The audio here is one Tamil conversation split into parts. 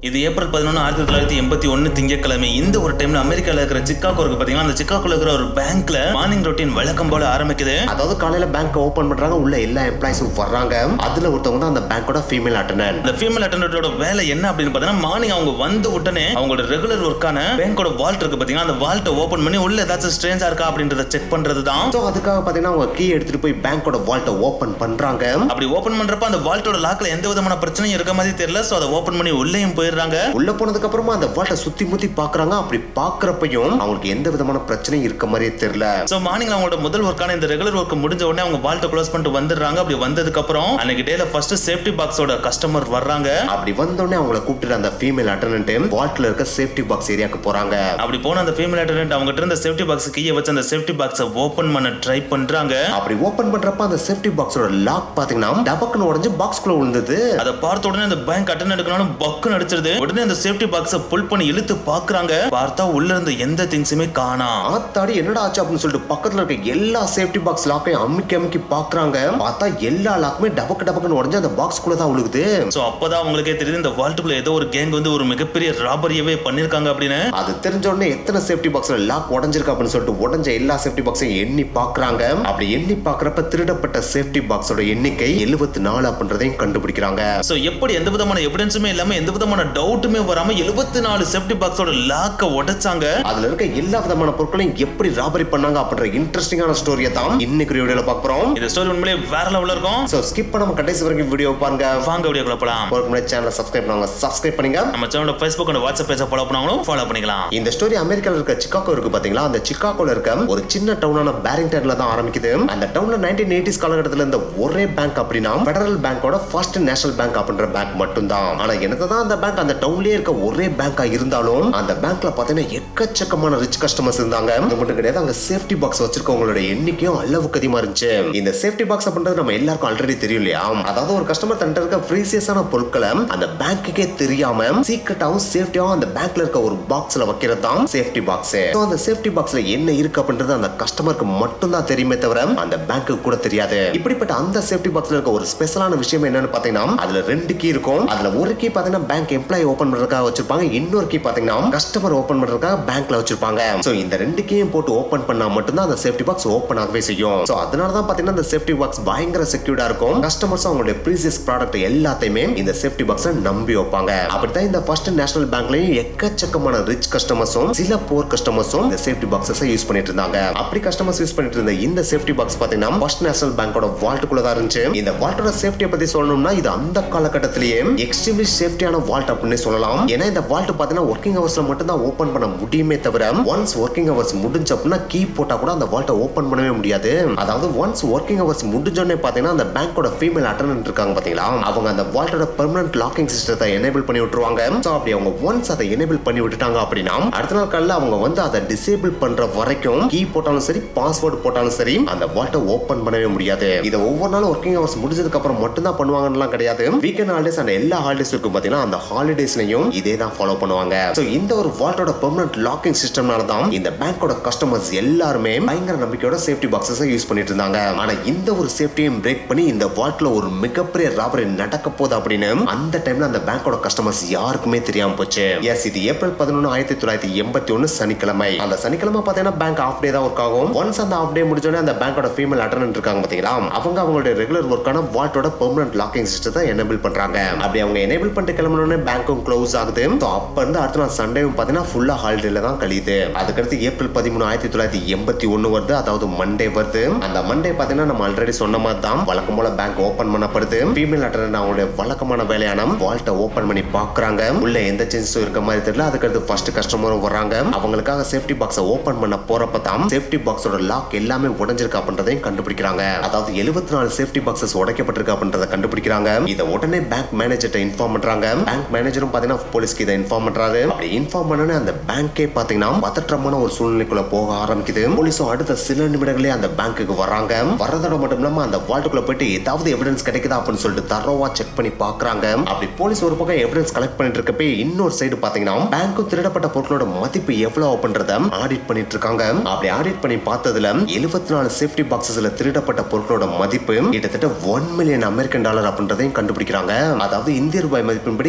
இது ஏப்ரல் பதினொன்று ஆயிரத்தி தொள்ளாயிரத்தி எண்பத்தி ஒன்று திங்கட்கிழமை இந்த ஒரு டைம்ல அமெரிக்கால இருக்கிற சிக்காகோ இருக்கு பாத்தீங்கன்னா அந்த சிக்காகோல இருக்கிற ஒரு பேங்க்ல மார்னிங் ரொட்டீன் வழக்கம் போல ஆரம்பிக்குது அதாவது காலையில பேங்க் ஓபன் பண்றாங்க உள்ள எல்லா எம்ப்ளாயிஸும் வர்றாங்க அதுல ஒருத்தவங்க தான் அந்த பேங்கோட ஃபீமேல் அட்டண்டன்ட் அந்த ஃபீமேல் அட்டண்டோட வேலை என்ன அப்படின்னு பார்த்தீங்கன்னா மார்னிங் அவங்க வந்த உடனே அவங்களோட ரெகுலர் ஒர்க்கான பேங்கோட வால்ட் இருக்கு பாத்தீங்கன்னா அந்த வால்ட்டை ஓபன் பண்ணி உள்ள ஏதாச்சும் ஸ்ட்ரேஞ்சா இருக்கா அப்படின்றத செக் பண்றது தான் ஸோ அதுக்காக பாத்தீங்கன்னா அவங்க கீ எடுத்துட்டு போய் பேங்கோட வால்ட்டை ஓபன் பண்றாங்க அப்படி ஓபன் பண்றப்ப அந்த வால்ட்டோட லாக்ல எந்த விதமான பிரச்சனையும் இருக்க மாதிரி தெரியல சோ அதை ஓபன் பண்ணி உள்ளேயும் போயிடுறாங்க உள்ள போனதுக்கு அப்புறமா அந்த வால்ட்டை சுத்தி முத்தி பாக்குறாங்க அப்படி பாக்குறப்பையும் அவங்களுக்கு எந்த விதமான பிரச்சனையும் இருக்க மாதிரியே தெரியல சோ மார்னிங் அவங்களோட முதல் ஒர்க்கான இந்த ரெகுலர் ஒர்க் முடிஞ்ச உடனே அவங்க வால்ட்டை க்ளோஸ் பண்ணிட்டு வந்துடுறாங்க அப்படி வந்ததுக்கு அப்புறம் அன்னைக்கு டேல ஃபர்ஸ்ட் சேஃப்டி பாக்ஸோட கஸ்டமர் வர்றாங்க அப்படி வந்தோடனே அவங்கள கூப்பிட்டு அந்த ஃபீமேல் அட்டண்டன்ட் வால்ட்ல இருக்க சேஃப்டி பாக்ஸ் ஏரியாக்கு போறாங்க அப்படி போன அந்த ஃபீமேல் அட்டெண்டன்ட் அவங்க இருந்த சேஃப்டி பாக்ஸ் கீயை வச்சு அந்த சேஃப்டி பாக்ஸை ஓபன் பண்ண ட்ரை பண்றாங்க அப்படி ஓபன் பண்றப்ப அந்த சேஃப்டி பாக்ஸோட லாக் பாத்தீங்கன்னா டபக்குன்னு உடஞ்சு பாக்ஸ்குள்ள விழுந்தது அதை பார்த்த உடனே அந்த பேங்க் அட்டன் எடுக்கணும் பக்கு நடிச்சிருது உடனே அந்த சேஃப்டி பாக்ஸை புல் பண்ணி இழுத்து பாக்குறாங்க பார்த்தா உள்ள இருந்த எந்த திங்ஸுமே காணா ஆத்தாடி என்னடா ஆச்சு அப்படின்னு சொல்லிட்டு பக்கத்துல இருக்க எல்லா சேஃப்டி பாக்ஸ் லாக்கையும் அமுக்கி அமுக்கி பாக்குறாங்க பார்த்தா எல்லா லாக்குமே டபக்கு டபக்குன்னு உடஞ்சு அந்த பாக்ஸ்குள்ள தான் விழுகுது சோ அப்பதான் அவங்களுக்கே தெரியுது இந்த வால்ட்டுக்குள்ள ஏதோ ஒரு கேங் வந்து ஒரு மிகப்பெரிய ராபரியவே பண்ணிருக்காங்க அப்படின்னு அது தெரிஞ்ச உடனே எத்தனை சேஃப்டி பாக்ஸ்ல லாக் உடஞ்சிருக்கு அப்படின்னு சொல்லிட்டு உடஞ்ச எல்லா சேஃப்டி பாக்ஸையும் எண்ணி பாக்குறாங்க அப்படி எண்ணி பாக்குறப்ப திருடப்பட்ட சேஃப்டி பாக்ஸோட எண்ணிக்கை எழுபத்தி நாலு அப்படின்றதையும் கண்டுபிடிக்கிறாங்க சோ எப்படி எந்த விதமான எவிடன்ஸுமே இல்லாம எந்த விதமான டவுட்டுமே வராம எழுபத்தி நாலு சேஃப்டி பாக்ஸோட லாக்க உடைச்சாங்க அதுல இருக்க எல்லா விதமான பொருட்களையும் எப்படி ராபரி பண்ணாங்க அப்படின்ற இன்ட்ரெஸ்டிங்கான ஸ்டோரியை தான் இன்னைக்கு வீடியோல பார்க்குறோம் இந்த ஸ்டோரி உண்மையிலேயே வேற லெவல்ல இருக்கும் ஸோ ஸ்கிப் பண்ணாம கடைசி வரைக்கும் வீடியோ பாருங்க வாங்க வீடியோக்குள்ள போலாம் போறதுக்கு முன்னாடி சேனலை சப்ஸ்கிரைப் பண்ணுவாங்க சப்ஸ்கிரைப் பண்ணுங்க நம்ம சேனலோட ஃபேஸ்புக் அண்ட் வாட்ஸ்அப் பேஜை ஃபாலோ பண்ணாங்களும் ஃபாலோ பண்ணிக்கலாம் இந்த ஸ்டோரி அமெரிக்கால இருக்க சிக்காகோ இருக்கு பாத்தீங்களா அந்த சிக்காகோல இருக்க ஒரு சின்ன டவுனான பேரிங்டன்ல தான் ஆரம்பிக்குது அந்த டவுன்ல நைன்டீன் எயிட்டிஸ் காலகட்டத்தில் இருந்த ஒரே பேங்க் அப்படின்னா ஃபெடரல் பேங்கோட ஃபர்ஸ்ட் நேஷனல் பேங்க் அப்படின்ற பேங்க் மட்டும்தான் ஆனா என்னதான் அந்த பேங்க் அந்த டவுன்லயே இருக்க ஒரே பேங்கா இருந்தாலும் அந்த பேங்க்ல பாத்தீங்கன்னா எக்கச்சக்கமான ரிச் கஸ்டமர்ஸ் இருந்தாங்க அது மட்டும் கிடையாது அங்க சேஃப்டி பாக்ஸ் வச்சிருக்கவங்களோட எண்ணிக்கையும் அளவுக்கு அதிகமா இருந்துச்சு இந்த சேஃப்டி பாக்ஸ் அப்படின்றது நம்ம எல்லாருக்கும் ஆல்ரெடி தெரியும் இல்லையா அதாவது ஒரு கஸ்டமர் தன்ட்ட இருக்க ப்ரீசியஸான பொருட்களை அந்த பேங்க்குக்கே தெரியாம சீக்கிரட்டாவும் சேஃப்டியாவும் அந்த பேங்க்ல இருக்க ஒரு பாக்ஸ்ல வைக்கிறது தான் சேஃப்டி பாக்ஸ் அந்த சேஃப்டி பாக்ஸ்ல என்ன இருக்கு அப்படின்றது அந்த கஸ்டமருக்கு மட்டும் தான் தெரியுமே தவிர அந்த பேங்க்கு கூட தெரியாது இப்படிப்பட்ட அந்த சேஃப்டி பாக்ஸ்ல இருக்க ஒரு ஸ்பெஷலான விஷயம் என்னன்னு பாத்தீங்கன்னா அதுல ரெண்டு கீ இருக்கும் அதுல ஒரு கீ பாத்தீங்கன்னா பேங்க் எம்ப்ளாயி ஓபன் பண்றதுக்காக வச்சிருப்பாங்க இன்னொரு கீ பாத்தீங்கன்னா கஸ்டமர் ஓபன் பண்றதுக்காக பேங்க்ல வச்சிருப்பாங்க சோ இந்த ரெண்டு கீயும் போட்டு ஓபன் பண்ணா மட்டும்தான் அந்த சேஃப்டி பாக்ஸ் ஓபன் ஆகவே செய்யும் சோ அதனால தான் பாத்தீங்கன்னா இந்த சேஃப்டி பாக்ஸ் பயங்கர செக்யூர்டா இருக்கும் கஸ்டமர்ஸ் அவங்களுடைய ப்ரீசியஸ் ப்ராடக்ட் எல்லாத்தையுமே இந்த சேஃப்டி பாக்ஸை நம்பி வைப்பாங்க அப்படித்தான் இந்த ஃபர்ஸ்ட் நேஷனல் பேங்க்லயும் எக்கச்சக்கமான ரிச் கஸ்டமர்ஸும் சில போர் கஸ்டமர்ஸும் இந்த சேஃப்டி பாக்ஸஸ் யூஸ் பண்ணிட்டு இருந்தாங்க அப்படி கஸ்டமர்ஸ் யூஸ் பண்ணிட்டு இருந்த இந்த சேஃப்டி பாக்ஸ் பாத்தீங்கன்னா ஃபர்ஸ்ட் நேஷனல் பேங்கோட வால்ட்டுக்குள்ள தான் இருந்துச்சு இந்த வால்ட்டோட சேஃப்டியை பத்தி சொல்லணும்னா இது அந்த காலகட்டத்திலேயே எக்ஸ்ட்ரீம்லி சேஃப்டியான வால்ட் அப்படின்னு சொல்லலாம் ஏன்னா இந்த வால்ட் பாத்தீங்கன்னா ஒர்க்கிங் ஹவர்ஸ்ல மட்டும் தான் ஓபன் பண்ண முடியுமே தவிர ஒன்ஸ் ஒர்க்கிங் ஹவர்ஸ் முடிஞ்ச அப்படின்னா கீ போட்டா கூட அந்த வால்ட்டை ஓபன் பண்ணவே முடியாது அதாவது ஒன்ஸ் ஒர்க்கிங் ஹவர்ஸ் முடிஞ்சோடனே பாத்தீங்கன்னா அந்த பேங்கோட ஃபீமேல் அட்டண்டன்ட் இருக்காங்க பாத்தீங்களா அவங்க அந்த வால்ட்டோட பெர்மனன்ட் லாக்கிங் சிஸ்டத்தை எனேபிள் பண்ணி விட்டுருவாங்க ஸோ அப்படி அவங்க ஒன்ஸ் அதை எனேபிள் பண்ணி விட்டுட்டாங்க அப்படின்னா அடுத்த நாள் காலையில் அவங்க வந்து அதை டிசேபிள் பண்ற வரைக்கும் கீ போட்டாலும் சரி பாஸ்வேர்டு போட்டாலும் சரி அந்த வால்ட்டை ஓபன் பண்ணவே முடியாது இதை ஒவ்வொரு நாளும் ஒர்க்கிங் ஹவர்ஸ் முடிஞ்சதுக்கு அப்புறம் மட்டும் தான் பண்ணுவாங்கலாம் கிடையாது வீக்கெண்ட் ஹாலிடேஸ் அந்த எல்லா ஹாலிடேஸ் இருக்கும் பாத்தீங்கன்னா அந்த ஹாலிடேஸ்லயும் இதே தான் ஃபாலோ பண்ணுவாங்க ஸோ இந்த ஒரு வால்ட்டோட பெர்மனன்ட் லாக்கிங் சிஸ்டம்னால தான் இந்த பேங்கோட கஸ்டமர்ஸ் எல்லாருமே பயங்கர நம்பிக்கையோட சேஃப்டி பாக்ஸஸ் யூஸ் பண்ணிட்டு இருந்தாங்க ஆனா இந்த ஒரு சேஃப்டியும் பிரேக் பண்ணி இந்த வால்ட்ல ஒரு மிகப்பெரிய ராபரி நடக்க போகுது அப்படின்னு அந்த டைம்ல அந்த பேங்கோட கஸ்டமர்ஸ் யாருக்குமே தெரியாம போச்சு எஸ் இது ஏப்ரல் பதினொன்று ஆயிரத்தி தொள்ளாயிரத்தி எண்பத்தி ஒன்னு சனிக்கிழமை அந்த சனிக்கிழமை பார்த்தீங்கன்னா பேங்க் ஆஃப் டே தான் ஒர்க் ஆகும் ஒன்ஸ் அந்த ஆஃப் டே முடிஞ்சோடனே அந்த பேங்கோட ஃபீமேல் அட்டண்டன்ட் இருக்காங்க பாத்தீங்களா அவங்க அவங்களுடைய ரெகுலர் ஒர்க்கான வால்ட்டோட பெர்மனன்ட் லாக்கிங் சிஸ்டத்தை எனேபிள் பண்றாங்க அப்படி அவங்க எனேபிள் பண்ணிட்டு கிளம்பினோடனே பேங்க்கும் க்ளோஸ் ஆகுது ஸோ அப்ப இருந்து அடுத்த நாள் சண்டேவும் பார்த்தீங்கன்னா ஃபுல்லா ஹாலிடேல தான் கழியுது அதுக்கடுத்து ஏப்ரல் பதிமூணு ஆயிரத்தி தொள்ளாயிரத்தி எண்பத்தி ஒன்னு வருது அதாவது மண்டே வருது அந்த மண்டே பார்த்தீங்கன்னா நம்ம ஆல்ரெடி சொன்ன மாதிரி தான் வழக்கம் போல பேங்க் ஓபன் பண்ணப்படுது ஃபீமேல் அட்டண்டன்ட் அவங்களுடைய வழக்கமான வேலையான வால்ட்டை ஓபன் பண்ணி பாக்குறாங்க உள்ள எந்த சேஞ்சஸும் இருக்க மாதிரி தெரியல அதுக்கடுத்து ஃபர்ஸ்ட் கஸ்டமரும் வர்றாங்க அவங்களுக்காக சேஃப்டி பாக்ஸை ஓபன் பண்ண போறப்ப தான் சேஃப்டி பாக்ஸோட லாக் எல்லாமே உடைஞ்சிருக்கு அப்படின்றதையும் கண்டுபிடிக்கிறாங்க அதாவது எழுபத்தி நாலு சேஃப்டி பாக்ஸஸ் உடைக்கப்பட்டிருக்கு அப்படின்றத கண்டுபிடிக்கிறாங்க இதை உடனே பேங்க் மேனேஜர்ட்ட இன்ஃபார்ம் பண்றாங்க பேங்க் மேனேஜரும் பாத்தீங்கன்னா போலீஸ்க்கு இதை இன்ஃபார்ம் பண்றாரு அப்படி இன்ஃபார்ம் பண்ணனே அந்த பேங்கே பாத்தீங்கன்னா பதற்றமான ஒரு சூழ்நிலைக்குள்ள போக ஆரம்பிக்குது போலீஸும் அடுத்த சில நிமிடங்களே அந்த பேங்க்குக்கு வராங்க வரதோட மட்டும் இல்லாம அந்த வால்ட்டுக்குள்ள போயிட்டு ஏதாவது எவிடன்ஸ் கிடைக்குதா அப்படின்னு சொல்லிட்டு தரோவா செக் பண்ணி பாக்குறாங்க அப்படி போலீஸ் ஒரு பக்கம் எவிடன்ஸ் கலெக்ட் பண்ணிட்டு இருக்கப்ப இன்னொரு சைடு பாத்தீங்கன்னா பேங்க்கு திருடப்பட்ட பொருட்களோட மதிப்பு எவ்வளவு அப்படின்றத ஆடிட் பண்ணிட்டு இருக்காங்க அப்படி ஆடிட் பண்ணி பார்த்ததுல எழுபத்தி நாலு சேஃப்டி பாக்ஸஸ்ல திருடப்பட்ட பொருட்களோட மதிப்பு கிட்டத்தட்ட ஒன் மில்லியன் அமெரிக்கன் டாலர் அப்படின்றதையும் கண்டுபிடிக்கிறாங்க அதாவது இந்திய ரூபாய் மதிப்பின்படி கிட்டத்தட்ட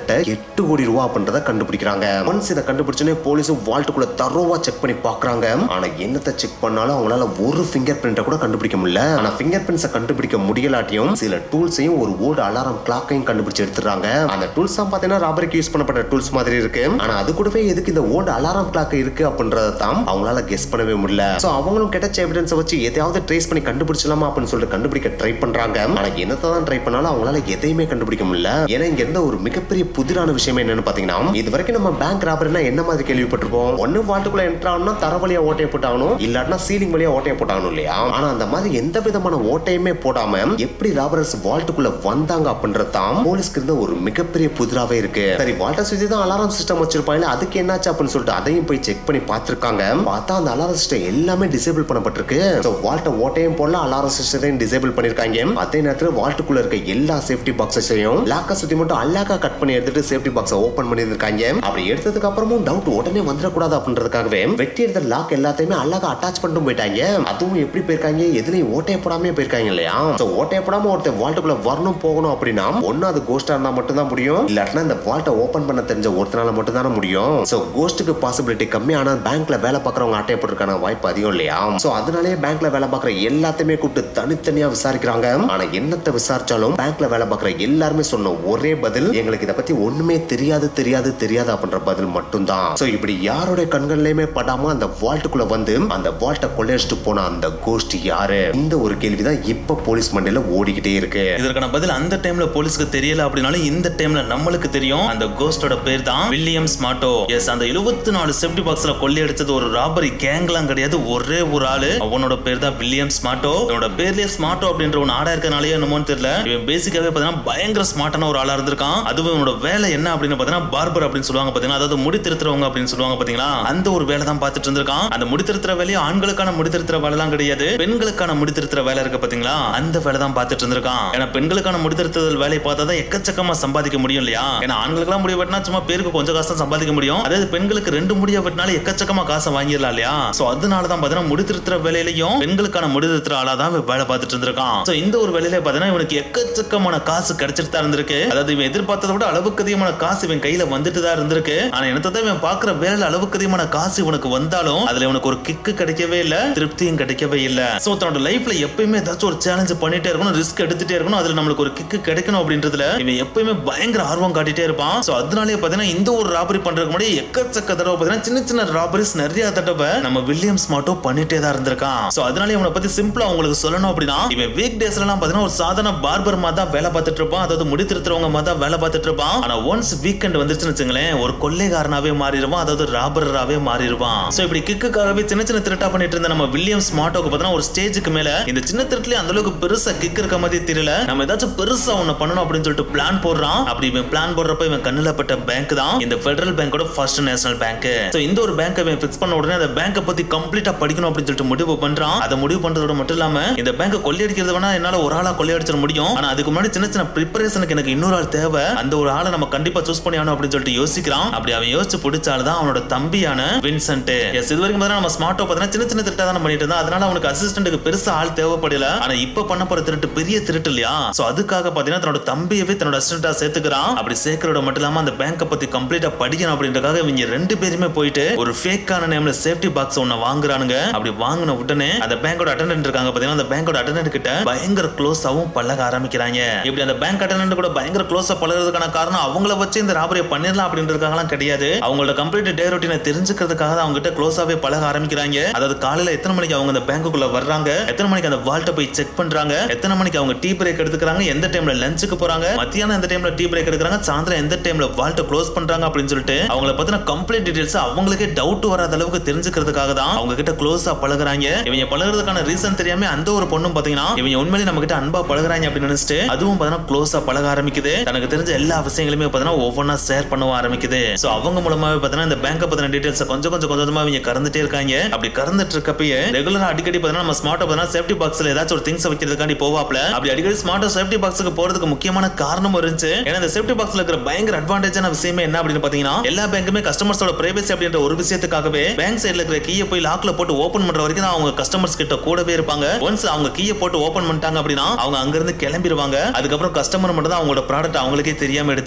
கிட்டத்தட்ட எட்டு கோடி ரூபா அப்படின்றத கண்டுபிடிக்கிறாங்க ஒன்ஸ் இதை கண்டுபிடிச்சோன்னே போலீஸும் வால்ட்டுக்குள்ள தரோவா செக் பண்ணி பாக்குறாங்க ஆனா என்னத்தை செக் பண்ணாலும் அவங்களால ஒரு ஃபிங்கர் பிரிண்ட கூட கண்டுபிடிக்க முடியல ஆனா ஃபிங்கர் பிரிண்ட்ஸை கண்டுபிடிக்க முடியலாட்டியும் சில டூல்ஸையும் ஒரு ஓல்டு அலாரம் கிளாக்கையும் கண்டுபிடிச்சு எடுத்துறாங்க அந்த டூல்ஸ் தான் பாத்தீங்கன்னா ராபரிக்கு யூஸ் பண்ணப்பட்ட டூல்ஸ் மாதிரி இருக்கு ஆனா அது கூடவே எதுக்கு இந்த ஓல்டு அலாரம் கிளாக் இருக்கு அப்படின்றத தான் அவங்களால கெஸ் பண்ணவே முடியல சோ அவங்களும் கிடைச்ச எவிடன்ஸை வச்சு எதையாவது ட்ரேஸ் பண்ணி கண்டுபிடிச்சலாமா அப்படின்னு சொல்லிட்டு கண்டுபிடிக்க ட்ரை பண்றாங்க ஆனா என்னத்தை தான் ட்ரை பண்ணாலும் அவங்களால எதையுமே கண்டுபிடிக்க முடியல ஏன்னா இங்க இருந்த ஒரு மிகப்பெரிய புதிரான விஷயம் என்னன்னு பாத்தீங்கன்னா இது வரைக்கும் நம்ம பேங்க் ராபரினா என்ன மாதிரி கேள்விப்பட்டிருப்போம் ஒண்ணு வாட்டுக்குள்ள என்ட்ரு ஆகணும்னா தர வழியா ஓட்டையை போட்டாகணும் இல்லாட்டினா சீலிங் வழியா ஓட்டையை போட்டாகணும் இல்லையா ஆனா அந்த மாதிரி எந்த விதமான ஓட்டையுமே போடாம எப்படி ராபரர்ஸ் வால்ட்டுக்குள்ள வந்தாங்க அப்படின்றது தான் போலீஸ்க்கு இருந்த ஒரு மிகப்பெரிய புதிராவே இருக்கு சரி வால்ட்டை சுத்தி தான் அலாரம் சிஸ்டம் வச்சிருப்பாங்க அதுக்கு என்னாச்சு அப்படின்னு சொல்லிட்டு அதையும் போய் செக் பண்ணி பார்த்திருக்காங்க பார்த்தா அந்த அலாரம் சிஸ்டம் எல்லாமே டிசேபிள் பண்ணப்பட்டிருக்கு ஸோ வால்ட்டை ஓட்டையும் போடல அலாரம் சிஸ்டத்தையும் டிசேபிள் பண்ணிருக்காங்க அதே நேரத்தில் வால்ட்டுக்குள்ள இருக்க எல்லா சேஃப்டி பாக்ஸஸையும் லாக்கை சுத்தி மட்டும் அல்லாக்கா கட் பண்ணி எடுத்துட்டு சேஃப்டி பாக்ஸை ஓபன் பண்ணியிருக்காங்க அப்படி எடுத்ததுக்கு அப்புறமும் டவுட் உடனே வந்துடக்கூடாது அப்படின்றதுக்காகவே வெட்டி எடுத்த லாக் எல்லாத்தையுமே அல்லாக்கா அட்டாச் பண்ணிட்டு போயிட்டாங்க அதுவும் எப்படி போயிருக்காங்க எதுலயும் ஓட்டையை போடாம போயிருக்காங்க இல்லையா ஸோ ஓட்டையை போடாம ஒருத்தர் வால்ட்டுக்குள்ள வரணும் போகணும் அப்படின்னா ஒன்னு அது கோஸ்டா இருந்தா மட்டும் தான் முடியும் இல்லாட்டினா இந்த வால்ட்டை ஓபன் பண்ண தெரிஞ்ச ஒருத்தனால மட்டும் தானே முடியும் ஸோ கோஸ்ட்டுக்கு பாசிபிலிட்டி கம்மி ஆனா பேங்க்ல வேலை பார்க்கறவங்க அட்டையை போட்டிருக்கான வாய்ப்பு அதிகம் இல்லையா ஸோ அதனாலேயே பேங்க்ல வேலை பார்க்குற எல்லாத்தையுமே கூப்பிட்டு தனித்தனியா விசாரிக்கிறாங்க ஆனா என்னத்தை விசாரிச்சாலும் பேங்க்ல வேலை பார்க்குற எல்லாருமே சொன்ன ஒரே பதில் எங்களுக்கு இதை பத்தி ஒண்ணுமே தெரியாது தெரியாது தெரியாது அப்படின்ற பதில் மட்டும்தான் ஸோ இப்படி யாரோட கண்கள்லயுமே படாம அந்த வால்ட்டுக்குள்ள வந்து அந்த வால்ட்டை கொள்ளையடிச்சிட்டு போன அந்த கோஸ்ட் யாரு இந்த ஒரு கேள்விதான் இப்ப போலீஸ் மண்டையில ஓடிக்கிட்டே இருக்கு இதற்கான பதில் அந்த டைம்ல போலீஸ்க்கு தெரியல அப்படின்னாலும் இந்த டைம்ல நம்மளுக்கு தெரியும் அந்த கோஸ்டோட பேர் தான் வில்லியம் ஸ்மார்ட்டோ எஸ் அந்த 74 நாலு செப்டி பாக்ஸ்ல கொள்ளையடிச்சது ஒரு ராபரி கேங்லாம் கிடையாது ஒரே ஒரு ஆளு அவனோட பேர் தான் வில்லியம் ஸ்மார்ட்டோ அவனோட பேர்லயே ஸ்மார்ட்டோ அப்படின்ற ஒரு ஆடா இருக்கனாலே என்னமோன்னு தெரியல இவன் பேசிக்காவே பாத்தீங்கன்னா பயங்கர ஸ்மார்ட்டான ஒரு ஆளா இருந்திருக்கான் அதுவும் இவனோட வேலை என்ன அப்படின்னு பாத்தீங்கன்னா பார்பர் அப்படின்னு சொல்லுவாங்க பாத்தீங்கன்னா அதாவது முடி திருத்துறவங்க அப்படின்னு சொல்லுவாங்க பாத்தீங்களா அந்த ஒரு வேலை தான் பார்த்துட்டு இருந்திருக்கான் அந்த முடி திருத்துற வேலையும் ஆண்களுக்கான முடி திருத்துற வேலைலாம் கிடையாது பெண்களுக்கான முடி திருத்துற வேலை இருக்கு பாத்தீங்களா அந்த வேலை தான் பார்த்துட்டு இருந்திருக்கான் ஏன்னா பெண்களுக்கான முடி திருத்துதல் வேலையை பார்த்தா தான் எக்கச்சக்கமா சம்பாதிக்க முடியும் இல்லையா ஏன்னா ஆண்களுக்கெல்லாம் முடி வெட்டினா சும்மா பேருக்கு கொஞ்சம் காசு தான் சம்பாதிக்க முடியும் அதாவது பெண்களுக்கு ரெண்டு முடிய வெட்டினாலும் எக்கச்சக்கமா காசை வாங்கிடலாம் இல்லையா சோ அதனால தான் பாத்தீங்கன்னா முடி திருத்துற வேலையிலையும் பெண்களுக்கான முடி திருத்துற ஆளா தான் இவன் வேலை பார்த்துட்டு இருந்திருக்கான் சோ இந்த ஒரு வேலையில பாத்தீங்கன்னா இவனுக்கு எக்கச்சக்கமான காசு கிடைச்சிட்டு தான் இருந்திருக்கு அதாவது இவன் எதிர்பார்த்ததை விட அளவுக்கு அதிகமான காசு இவன் கையில வந்துட்டு தான் இருந்திருக்கு ஆனா என்னத்தை தான் இவன் பாக்குற வேலையில அளவுக்கு அதிகமான காசு இவனுக்கு வந்தாலும் அதுல இவனுக்கு ஒரு கிக்கு கிடைக்கவே இல்ல திருப்தியும் கிடைக்கவே இல்ல சோ தன்னோட லைஃப்ல எப்பயுமே ஏதாச்சும் ஒரு சேலஞ்ச் பண்ணிட்டே இருக்கணும் ரிஸ்க் எடுத்துட்டே இருக்கணும் அதுல நம்மளுக்கு ஒரு கிக்கு கிடைக்கணும் அப்படின்றதுல இவன் எப்பயுமே பயங்கர ஆர்வம் காட்டிட்டே இருப்பான் சோ அதனாலே பாத்தீங்கன்னா இந்த ஒரு ராபரி பண்றதுக்கு முன்னாடி எக்கச்சக்க தடவை பாத்தீங்கன்னா சின்ன சின்ன ராபரிஸ் நிறைய தடவை நம்ம வில்லியம்ஸ் மட்டும் பண்ணிட்டே தான் இருந்திருக்கான் சோ அதனால இவனை பத்தி சிம்பிளா உங்களுக்கு சொல்லணும் அப்படின்னா இவன் வீக் டேஸ்ல எல்லாம் பாத்தீங்கன்னா ஒரு சாதாரண பார்பர் மாதிரி தான் வேலை பார்த்துட்டு இருப்பான் அதாவது முடி திருத்துறவங்க மாதிரி தான் வேலை பார்த்துட்டு இருப்பான் ஆனா ஒன்ஸ் வீக்கெண்ட் வந்துருச்சுன்னு வச்சுங்களேன் ஒரு கொள்ளைக்காரனாவே மாறிடுவான் அதாவது ராபராவே மாறிடுவான் சோ இப்படி கிக்குக்காகவே சின்ன சின்ன திருட்டா பண்ணிட்டு இருந்த நம்ம வில்லியம் ஸ்மார்ட்டோக்கு பார்த்தா ஒரு ஸ்டேஜுக்கு மேல இந்த சின்ன திருட்டுலயே அந்த அளவுக்கு பெருசா கிக் இருக்க மாதிரி தெரியல நம்ம ஏதாச்சும் பெருசா ஒண்ணு பண்ணணும் அப்படின்னு சொல்லிட்டு பிளான் போடுறான் அப்படி இவன் பிளான் போடுறப்ப இவன் கண்ணுல பட்ட பேங்க் தான் இந்த ஃபெடரல் பேங்கோட ஃபர்ஸ்ட் நேஷனல் பேங்க் சோ இந்த ஒரு பேங்க் இவன் ஃபிக்ஸ் பண்ண உடனே அந்த பேங்கை பத்தி கம்ப்ளீட்டா படிக்கணும் அப்படின்னு சொல்லிட்டு முடிவு பண்றான் அதை முடிவு பண்றதோட மட்டும் இல்லாம இந்த பேங்கை கொள்ளையடிக்கிறது வேணா என்னால ஒரு ஆளா கொள்ளையடிச்சிட முடியும் ஆனா அதுக்கு முன்னாடி சின்ன சின்ன ப்ரிப்பரேஷனுக்கு எனக்கு இன்னொரு ஆள் தேவை அந்த ஒரு ஆளை நம்ம கண்டிப்பா சூஸ் பண்ணி ஆகணும் அப்படின்னு சொல்லிட்டு யோசிக்கிறான் அப்படி அவன் யோசிச்சு பிடிச்ச ஆள் தான் அவனோட தம்பியான வின்சென்ட் எஸ் இது வரைக்கும் பார்த்தா நம்ம ஸ்மார்ட்டோ பார்த்தீங்கன்னா சின்ன சின்ன திருட்டா தான் பண்ணிட்டு இருந்தா அதனால அவனுக்கு அசிஸ்டன்ட்டுக்கு பெருசா ஆள் தேவைப்படல ஆனா இப்ப பண்ண போற திருட்டு பெரிய திருட்டு இல்லையா சோ அதுக்காக பாத்தீங்கன்னா தன்னோட தம்பியவே தன்னோட அசிஸ்டன்டா சேர்த்துக்கிறான் அப்படி சேர்க்கறோட மட்டும் இல்லாம அந்த பேங்கை பத்தி கம்ப்ளீட்டா படிக்கணும் அப்படின்றதுக்காக இவங்க ரெண்டு பேருமே போயிட்டு ஒரு ஃபேக்கான நேம்ல சேஃப்டி பாக்ஸ் ஒண்ணு வாங்குறானுங்க அப்படி வாங்கின உடனே அந்த பேங்கோட அட்டெண்டன்ட் இருக்காங்க பாத்தீங்கன்னா அந்த பேங்கோட அட்டெண்டன்ட் கிட்ட பயங்கர க்ளோஸாவும் பழக ஆரம்பிக்கிறாங்க இப்படி அந்த பேங்க் அட்டெண்டன்ட் கூட பயங்கர க்ளோஸா பழகிறதுக்கான காரணம் அவங்கள வச்சு இந்த ராபரியை பண்ணிடலாம் அப்படின்றதுக்காகலாம் கிடையாது அவங்களோட கம்ப்ளீட் டே ரொட்டீனை தெரிஞ்சுக்கிறதுக்காக தான் அவங்க கிட்ட க்ளோஸாவே பழக ஆரம்பிக்கிறாங்க அதாவது காலையில எத்தனை மணிக்கு அவங்க அந்த பேங்குக்குள்ள வர்றாங்க எத்தனை மணிக்கு அந்த வால்ட்டை போய் செக் பண்றாங்க எத்தனை மணிக்கு அவங்க டீ பிரேக் எடுத்துக்கிறாங்க எந்த டைம்ல லஞ்சுக்கு போறாங்க மத்தியானம் எந்த டைம்ல டீ பிரேக் எடுக்கிறாங்க சாயந்தரம் எந்த டைம்ல வால்ட்டை க்ளோஸ் பண்றாங்க அப்படின்னு சொல்லிட்டு அவங்கள பத்தின கம்ப்ளீட் டீடைல்ஸ் அவங்களுக்கே டவுட் வராத அளவுக்கு தெரிஞ்சுக்கிறதுக்காக தான் அவங்க கிட்ட க்ளோஸா பழகுறாங்க இவங்க பழகுறதுக்கான ரீசன் தெரியாம அந்த ஒரு பொண்ணும் பாத்தீங்கன்னா இவங்க உண்மையிலேயே நம்ம கிட்ட அன்பா பழகுறாங்க அப்படின்னு நினைச்சிட்டு அதுவும் பாத்தீங்கன்னா க்ளோஸா பழக ஆரம்பிக்குது தனக்கு தெரிஞ்ச எல்லா விஷயங்களுமே பாத்தீங்கன்னா ஒவ்வொன்றா ஷேர் பண்ண ஆரம்பிக்குது சோ அவங்க மூலமாவே பாத்தீங்கன்னா இந்த பேங்க பத்தின டீடைல்ஸ் கொஞ்சம் கொஞ்சம் கொஞ்சமா இவங்க கறந்துட்டே இருக்காங்க அப்படி கறந்துட்டு இருக்கப்பயே ரெகுலரா அடிக்கடி பாத்தீங்கன்னா நம்ம ஸ்மார்ட்டை பாத்தீங்கன்னா சேஃப்டி பாக்ஸ்ல ஏதாச்சும் ஒரு திங்ஸ் வைக்கிறதுக்காண்டி போவாப்ல அப்படி அடிக்கடி ஸ்மார்ட்டோ சேஃப்டி பாக்ஸுக்கு போறதுக்கு முக்கியமான காரணம் இருந்துச்சு ஏன்னா இந்த சேஃப்டி பாக்ஸ்ல இருக்கிற பயங்கர அட்வான்டேஜான விஷயமே என்ன அப்படின்னு பாத்தீங்கன்னா எல்லா பேங்குமே கஸ்டமர்ஸோட பிரைவசி அப்படின்ற ஒரு விஷயத்துக்காகவே பேங்க் சைடுல இருக்கிற கீயை போய் லாக்ல போட்டு ஓபன் பண்ற வரைக்கும் தான் அவங்க கஸ்டமர்ஸ் கிட்ட கூடவே இருப்பாங்க ஒன்ஸ் அவங்க கீயை போட்டு ஓபன் பண்ணிட்டாங்க அப்படின்னா அவங்க அங்க இருந்து கிளம்பிடுவாங்க அதுக்கப்புறம் கஸ்டமர் மட்டும் தான் அவங்களோட ப்ராடக்ட் அவங்களுக்கே தெரியாம எடுத்து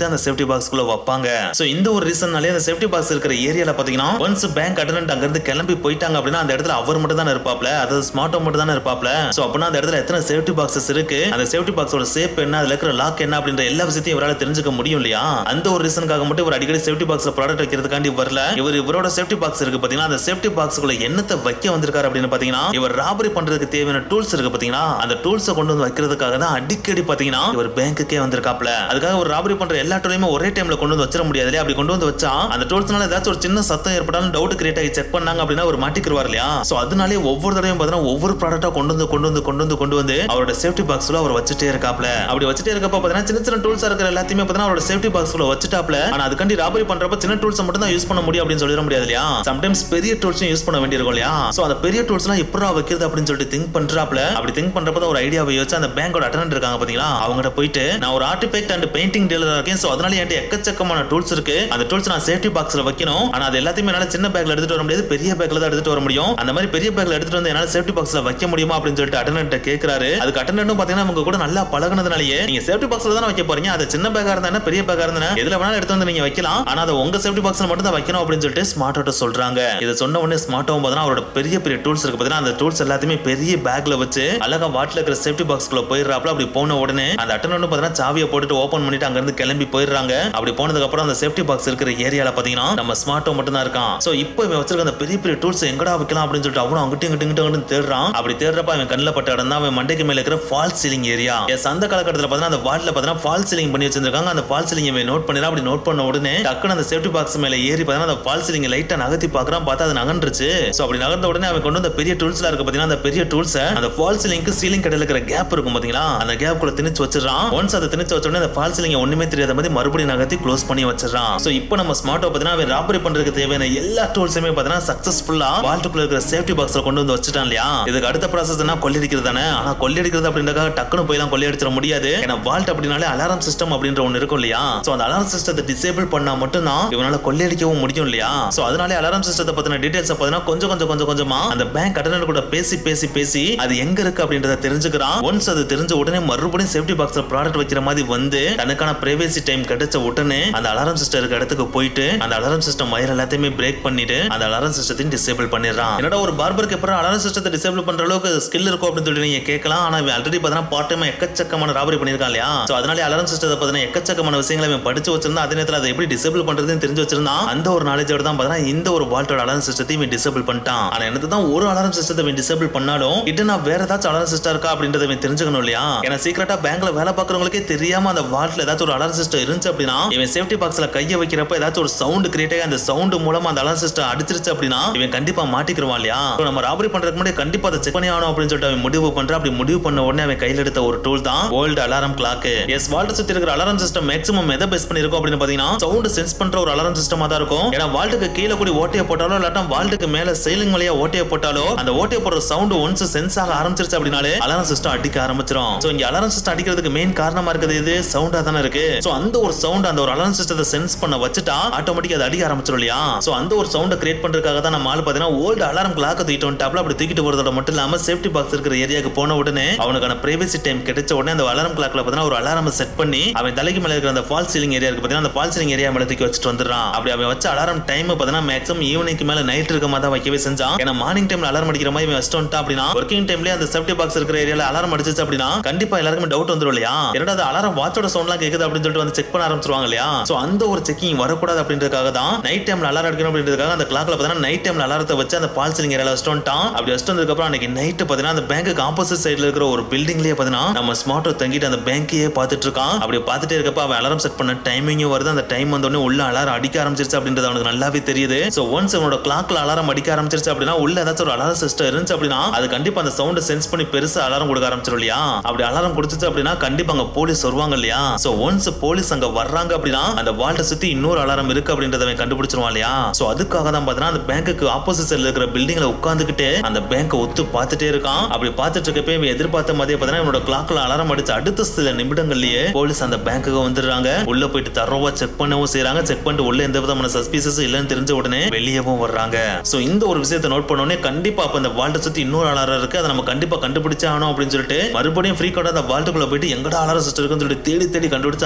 எடுத்து அந்த சேஃப்டி பாக்ஸ்க்குள்ள வைப்பாங்க சோ இந்த ஒரு ரீசன்னாலே அந்த சேஃப்டி பாக்ஸ் இருக்கிற ஏரியால பாத்தீங்கன்னா ஒன்ஸ் பேங்க் அட்டனன்ட் அங்க இருந்து கிளம்பி போயிட்டாங்க அப்படின்னா அந்த இடத்துல அவர் மட்டும் தானே இருப்பாப்ல அதாவது ஸ்மார்ட்டோ மட்டும் தானே இருப்பாப்ல சோ அப்படின்னா அந்த இடத்துல எத்தனை சேஃப்டி பாக்ஸஸ் இருக்கு அந்த சேஃப்டி பாக்ஸோட சேஃப் என்ன அதுல இருக்கிற லாக் என்ன அப்படின்ற எல்லா விஷயத்தையும் இவரால தெரிஞ்சுக்க முடியும் இல்லையா அந்த ஒரு ரீசனுக்காக மட்டும் இவர் அடிக்கடி சேஃப்டி பாக்ஸ்ல ப்ராடக்ட் வைக்கிறதுக்காண்டி வரல இவர் இவரோட சேஃப்டி பாக்ஸ் இருக்கு பாத்தீங்கன்னா அந்த சேஃப்டி பாக்ஸ்க்குள்ள என்னத்தை வைக்க வந்திருக்காரு அப்படின்னு பாத்தீங்கன்னா இவர் ராபரி பண்றதுக்கு தேவையான டூல்ஸ் இருக்கு பாத்தீங்கன்னா அந்த டூல்ஸை கொண்டு வந்து வைக்கிறதுக்காக தான் அடிக்கடி பாத்தீங்கன்னா இவர் பேங்க்குக்கே வந்திருக்காப்ல அதுக்காக ஒரு ராபரி பண்ற எல்லா டூலையுமே ஒரே டைம்ல கொண்டு வந்து வச்சிட முடியாது இல்லையா அப்படி கொண்டு வந்து வச்சா அந்த டூல்ஸ்னால ஏதாச்சும் ஒரு சின்ன சத்தம் ஏற்பட்டாலும் டவுட் கிரியேட் ஆகி செக் பண்ணாங்க அப்படின்னா ஒரு மாட்டிக்கிருவார் இல்லையா சோ அதனாலே ஒவ்வொரு தடவையும் பாத்தீங்கன்னா ஒவ்வொரு ப்ராடக்டா கொண்டு வந்து கொண்டு வந்து கொண்டு வந்து கொண்டு வந்து அவரோட சேஃப்டி பாக்ஸ்ல அவர் வச்சுட்டே இருக்காப்ல அப்படி வச்சுட்டே இருக்கப்ப பாத்தீங்கன்னா சின்ன சின்ன டூல்ஸா இருக்கிற எல்லாத்தையுமே பாத்தீங்கன்னா அவரோட சேஃப்டி பாக்ஸ்ல வச்சுட்டாப்ல ஆனா அதுக்காண்டி ராபரி பண்றப்ப சின்ன டூல்ஸ் மட்டும் தான் யூஸ் பண்ண முடியும் அப்படின்னு சொல்லிட முடியாது இல்லையா சம்டைம்ஸ் பெரிய டூல்ஸும் யூஸ் பண்ண வேண்டியிருக்கும் இல்லையா சோ அந்த பெரிய டூல்ஸ் எல்லாம் எப்படா வைக்கிறது அப்படின்னு சொல்லிட்டு திங்க் பண்றாப்ல அப்படி திங்க் பண்றப்ப தான் ஒரு ஐடியாவை யோசிச்சு அந்த பேங்கோட அட்டனன்ட் இருக்காங்க பாத்தீங்களா அவங்ககிட்ட போயிட்டு நான் ஒரு ஆர்டிஃபெக்ட் அண்ட் பெயிண்டிங் டீலரா இருக்கேன் சோ அதனால என்கிட்ட எக்கச்சக்கமான டூல்ஸ் இருக்கு அந்த டூல்ஸ் நான் சேஃப்டி பாக்ஸ்ல வைக்கணும் ஆனா அது எல்லாத்தையுமே என்னால சின்ன பேக்ல எடுத்துட்டு வர முடியாது பெரிய பேக்ல தான் எடுத்துட்டு வர முடியும் அந்த மாதிரி பெரிய பேக்ல எடுத்துட்டு வந்து என்னால சேஃப்டி பாக்ஸ்ல வைக்க முடியுமா அப்படின்னு சொல்லிட்டு அட்டனன்ட் கேக்குறாரு அதுக்கு அட்டனன்ட்டும் பாத்தீங்கன்னா உங்க கூட நல்லா பழகுனதுனாலயே நீங்க சேஃப்டி பாக்ஸ்ல தானே வைக்க போறீங்க அது சின்ன பேக்கா இருந்தா என்ன, பெரிய பேக்கா இருந்தா என்ன, எதுல வேணாலும் எடுத்து வந்து நீங்க வைக்கலாம் ஆனா அதை உங்க சேஃப்டி பாக்ஸ்ல மட்டும் தான் வைக்கணும் அப்படின்னு சொல்லிட்டு ஸ்மார்ட் ஆட்டோ சொல்றாங்க இதை சொன்ன உடனே ஸ்மார்ட் ஆகும் பார்த்தீங்கன்னா அவரோட பெரிய பெரிய டூல்ஸ் இருக்கு பாத்தீங்கன்னா அந்த டூல்ஸ் எல்லாத்தையுமே பெரிய பேக்ல வச்சு அழகா வாட்டில் இருக்கிற சேஃப்டி பாக்ஸ்க்குள்ள போயிடுறாப்ல அப்படி போன உடனே அந்த அட்டனன்ட் பாத்தீங்கன்னா சாவியை போட்டுட்டு ஓபன் பண்ணிட்டு அங்க இருந்து கிளம்பி போயிடுறாங்க அப்படி போனதுக்கு அப்புறம் அந்த சேஃப்டி பாக்ஸ் இருக்கிற ஏரியால பாத்தீங்கன்னா நம்ம ஸ்மார்ட்டோ மட்டும் தான் இருக்கான் சோ இப்போ இவன் வச்சிருக்க அந்த பெரிய பெரிய டூல்ஸ் எங்கடா வைக்கலாம் அப்படின்னு சொல்லிட்டு அவனும் அங்கிட்டும் இங்கிட்டும் இங்கிட்டும் இங்கிட்டும் தேடுறான் அப்படி தேடுறப்ப அவன் கண்ணில் பட்ட இடம் தான் அவன் மண்டைக்கு மேல இருக்கிற ஃபால் சீலிங் ஏரியா எஸ் அந்த காலகட்டத்தில் பார்த்தீங்கன்னா அந்த வால்ல பார்த்தீங்கன்னா ஃபால் சீலிங் பண்ணி வச்சிருக்காங்க அந்த ஃபால் சீலிங் இவன் நோட் பண்ணிடா அப்படி நோட் பண்ண உடனே டக்குனு அந்த சேஃப்டி பாக்ஸ் மேல ஏறி பார்த்தீங்கன்னா அந்த ஃபால் சீலிங் லைட்டா நகர்த்தி பார்க்கறான் பார்த்தா அது நகன்றுச்சு சோ அப்படி நகர்ந்த உடனே அவன் கொண்டு வந்த பெரிய டூல்ஸ்லாம் இருக்கு பாத்தீங்கன்னா அந்த பெரிய டூல்ஸ் அந்த ஃபால் சீலிங்க்கு சீலிங் கடையில் இருக்கிற கேப் இருக்கும் பாத்தீங்களா அந்த கேப் குள்ள திணிச்சு வச்சிடறான் ஒன்ஸ் அதை திணிச்சு வச்ச உடனே அந்த ஃபால் சீலிங் ஒண்ணுமே தெரியாத மாதிரி மறுபடியும் நகர்த்தி க்ளோஸ் பண்ணி வச்சிடறான் சோ இப்போ நம்ம ஸ்மார்ட்டோ பார்த்தீங்கன்னா அவன் ராபரி பண்றதுக்கு தேவையான எல்லா டூல்ஸுமே பார்த்தீங்கன்னா சக்சஸ்ஃபுல்லா வால்ட்டுக்குள்ள இருக்கிற சேஃப்டி பாக்ஸ்ல கொண்டு வந்து வச்சுட்டான் இல்லையா இதுக்கு அடுத்த ப்ராசஸ் என்ன கொள்ளையடிக்கிறது தானே ஆனா கொள்ளையடிக்கிறது அப்படின்றக்காக டக்குனு போய்லாம் கொள்ளையடிச்சிட முடியாது ஏன்னா வால்ட் அப்படின்னாலே அலாரம் சிஸ்டம் அப்படின்ற ஒன்று இருக்கும் இல்லையா சோ அந்த அலாரம் சிஸ்டத்தை டிசேபிள் பண்ணா மட்டும்தான் இவனால கொள்ளையடிக்கவும் முடியும் இல்லையா சோ அதனாலே அலாரம் சிஸ்டத்தை பத்தின டீடைல்ஸ் பார்த்தீங்கன்னா கொஞ்சம் கொஞ்சம் கொஞ்சம் கொஞ்சமா அந்த பேங்க் அட்டனர் கூட பேசி பேசி பேசி அது எங்க இருக்கு அப்படின்றத தெரிஞ்சுக்கிறான் ஒன்ஸ் அது தெரிஞ்ச உடனே மறுபடியும் சேஃப்டி பாக்ஸ்ல ப்ராடக்ட் வைக்கிற மாதிரி வந்து தனக்கான பிரைவேசி டைம் கிடைச்ச உடனே அந்த அலாரம் சிஸ்டம் இருக்க இடத்துக்கு போயிட்டு அந்த அலாரம் சிஸ்டம் வயர் எல்லாத்தையுமே பிரேக் பண்ணிட்டு அந்த அலாரம் சிஸ்டத்தையும் டிசேபிள் பண்ணிடுறான் என்னடா ஒரு பார்பருக்கு எப்பறம் அலாரம் சிஸ்டத்தை டிசேபிள் பண்ற அளவுக்கு ஸ்கில் இருக்கும் அப்படின்னு சொல்லிட்டு நீங்க கேட்கலாம் ஆனா ஆல்ரெடி பார்த்தீங்கன்னா பார்ட் டைம் எக்கச்சக்கமான ராபரி பண்ணிருக்கான் இல்லையா சோ அதனால அலாரம் சிஸ்டத்தை பார்த்தீங்கன்னா எக்கச்சக்கமான விஷயங்களை அவன் படிச்சு வச்சிருந்தா அதே நேரத்தில் அதை எப்படி டிசேபிள் பண்றதுன்னு தெரிஞ்சு வச்சிருந்தான் அந்த ஒரு நாலேஜோட தான் பார்த்தீங்கன்னா இந்த ஒரு வால்ட்டோட அலாரம் சிஸ்டத்தையும் இவன் டிசேபிள் பண்ணிட்டான் ஆனா எனக்கு தான் ஒரு அலாரம் சிஸ்டத்தை இவன் டிசேபிள் பண்ணாலும் இது நான் வேற ஏதாச்சும் அலாரம் சிஸ்டம் இருக்கா அப்படின்றத இவன் தெரிஞ்சுக்கணும் இல்லையா ஏன்னா சீக்கிரட்டா பேங்க்ல வேலை பார்க்கறவங்களுக்கே தெரியாம அந்த வால்ட்ல ஏதாச்சும் ஒரு அலாரம் சிஸ்டம் இருந்துச்சு அப்படின்னா இவன் சேஃப்டி பாக்ஸ்ல கையை வைக்கிறப்ப ஏதாச்சும் ஒரு சவுண்ட் கிரியேட் ஆகி அந்த சவுண்ட் மூலமா அந்த அலாரம் சிஸ்டம் அடிச்சிருச்சு அப்படின்னா இவன் கண்டிப்பா மாட்டிக்கிருவான் இல்லையா So நம்ம ராபரி பண்றதுக்கு முன்னாடி கண்டிப்பா அதை செக் பண்ணி ஆகணும் அப்படின்னு சொல்லிட்டு அவன் முடிவு பண்றான் அப்படி முடிவு பண்ண உடனே அவன் கையில் எடுத்த ஒரு டூல் தான் old alarm clock as vault சுத்தி இருக்கிற அலாரம் சிஸ்டம் மேக்ஸிமம் எதை பேஸ் பண்ணிருக்கும் அப்படின்னு பாத்தீங்கன்னா சவுண்ட் சென்ஸ் பண்ற ஒரு அலாரம் சிஸ்டமா தான் இருக்கும் ஏன்னா வால்ட்டுக்கு கீழே கூடி ஓட்டையை போட்டாலோ இல்லாட்டா வால்ட்டுக்கு மேல சைலிங் வழியா ஓட்டையை போட்டாலோ அந்த ஓட்டையை போடுற சவுண்ட் ஒன்ஸ் சென்ஸ் ஆக ஆரம்பிச்சிருச்சு அப்படின்னாலே அலாரம் சிஸ்டம் அடிக்க ஆரம்பிச்சிடும் சோ இங்க அலாரம் சிஸ்டம் அடிக்கிறதுக்கு மெயின் காரணமா இருக்கிறது இது சவுண்டா தானே இருக்கு சோ அந்த ஒரு சவுண்ட் அந்த ஒரு அலாரம் சிஸ்டத்தை சென்ஸ் பண்ண வச்சுட்டா ஆட்டோமேட்டிக் அது அடிக்க ஆரம்பிச்சிடும் இல்லையா சோ அந்த ஒரு சவுண்டை கிரியேட் பண்றதுக்காக தான் நம்ம ஆள் பாத்தீங்கன்னா ஓல்டு அலாரம் கிளாக் தூக்கிட்டு வந்துட்டாப்ல அப்படி தூக்கிட்டு போறதோட மட்டும் இல்லாம சேஃப்டி பாக்ஸ் இருக்கிற ஏரியாக்கு போன உடனே அவனுக்கான பிரைவசி டைம் கிடைச்ச உடனே அந்த அலாரம் கிளாக்ல பாத்தீங்கன்னா ஒரு அலாரம் செட் பண்ணி அவன் தலைக்கு மேல இருக்கிற அந்த ஃபால் சீலிங் ஏரியா இருக்கு பாத்தீங்கன்னா அந்த ஃபால் சீலிங் ஏரியா மேல தூக்கி வச்சுட்டு வந்துடுறான் அப்படி அவன் வச்ச அலாரம் டைம் பாத்தீங்கன்னா மேக்ஸிமம் ஈவினிங்க்கு மேல நைட் இருக்க மாதிரி தான் வைக்கவே செஞ்சான் ஏன்னா மார்னிங் டைம்ல அலாரம் அடிக்கிற மாதிரி இவன் வச்சுட்டு வந்துட்டான் அப்படின்னா ஒர்க்கிங் டைம்லயே அந்த சேஃப்டி பாக்ஸ் இருக்கிற ஏரியால அலாரம் அடிச்சிச்சு அப்படின்னா கண்டிப்பா எல்லாருக்குமே டவுட் வந்துரும் இல்லையா என்னடா அது அலாரம் வாட்சோட சவுண்ட்லாம் கேக்குது அப்படின்னு சொல்லிட்டு வந்து செக் பண்ண ஆரம்பிச்சிருவாங்க இல்லையா சோ அந்த ஒரு செக்கிங் வரக்கூடாது அப்படின்றதுக்காக தான் நைட் டைம்ல அலாரம் அடிக்கணும் அப்படின்றதுக்காக அந்த கிளாக்ல பாத்தீங்கன்னா நைட் டைம்ல அலாரத்தை வச்சு அந்த ஃபால் சீலிங் ஏரியால வச்சுட்டு வந்துட்டான் அப்படி வச்சுட்டு வந்ததுக்கு அப்புறம் அன்னைக்கு நைட் பாத்தீங்கன்னா அந்த பேங்க்கு ஆப்போசிட் சைடுல இருக்கிற ஒரு பில்டிங்லயே பாத்தீங்கன்னா நம்ம ஸ்மார்ட்டோ தங்கிட்டு அந்த பேங்கையே பார்த்துட்டு இருக்கான் அப்படி பார்த்துட்டே இருக்கப்ப அவன் அலாரம் செட் பண்ண டைமிங்கும் வருது அந்த டைம் வந்த உடனே உள்ள அலாரம் அடிக்க ஆரம்பிச்சிருச்சு அப்படின்றது அவனுக்கு நல்லாவே தெரியுது சோ ஒன்ஸ் அவனோட கிளாக்ல அலாரம் அடிக்க ஆரம்பிச்சிருச்சு அப்படின்னா உள்ள ஏதாச்சும் ஒரு அலாரம் சிஸ்டம் இருந்துச்சு அப்படின்னா அது கண்டிப்பா அந்த சவுண்ட் சென்ஸ் பண்ணி பெருசா அலாரம் கொடுக்க ஆரம்பிச்சிடும் இல்லையா அப்படி அலாரம் கொடுத்துச்சு அப்படின்னா கண்டிப்பா அங்க போலீஸ் வருவாங்க இல்லையா சோ ஒன்ஸ் போலீஸ் அங்க வர்றாங்க அப்படின்னா அந்த வால்ட்டை சுத்தி இன்னொரு அலாரம் இருக்கு அப்படின்றத அவன் கண்டுபிடிச்சிருவான் இல்லையா சோ அதுக்காக தான் பாத்தீங்கன்னா அந்த பேங்க்குக்கு ஆப்போசிட் சைடுல இருக்கிற பில்டிங்ல உட்காந்துக்கிட்டு அந்த பேங்கை ஒத்து பார்த்துட்டே இருக்கான் அப்படி பார்த்துட்டு இருக்கப்ப இவன் எதிர்பார்த்த மாதிரியே பார்த்தீங்கன்னா இவனோட கிளாக்ல அலாரம் அடிச்சு அடுத்த சில நிமிடங்கள்லயே போலீஸ் அந்த பேங்க்குக்கு வந்துடுறாங்க உள்ள போயிட்டு தரோவா செக் பண்ணவும் செய்றாங்க செக் பண்ணிட்டு உள்ள எந்த விதமான சஸ்பீசஸ் இல்லைன்னு தெரிஞ்ச உடனே வெளியவும் வர்றாங்க சோ இந்த ஒரு விஷயத்தை நோட் பண்ண உடனே கண்டிப்பா அப்ப அந்த வால்ட்டை சுத்தி இன்னொரு அலாரம் இருக்கு அதை நம்ம கண்டிப்பா கண்டுபிடிச்சே ஆகணும் அப்படின்னு சொல்லிட்டு மறுபடியும் ஃப்ரீ அந்த வால்ட்டுக்குள்ள போயிட்டு எங்கடா அலாரம் சிஸ்டம் இருக்குன்னு சொல்லிட்டு தேடி தேடி கண்டுபிடிச்சு அந்த அலாரம் சிஸ்டம்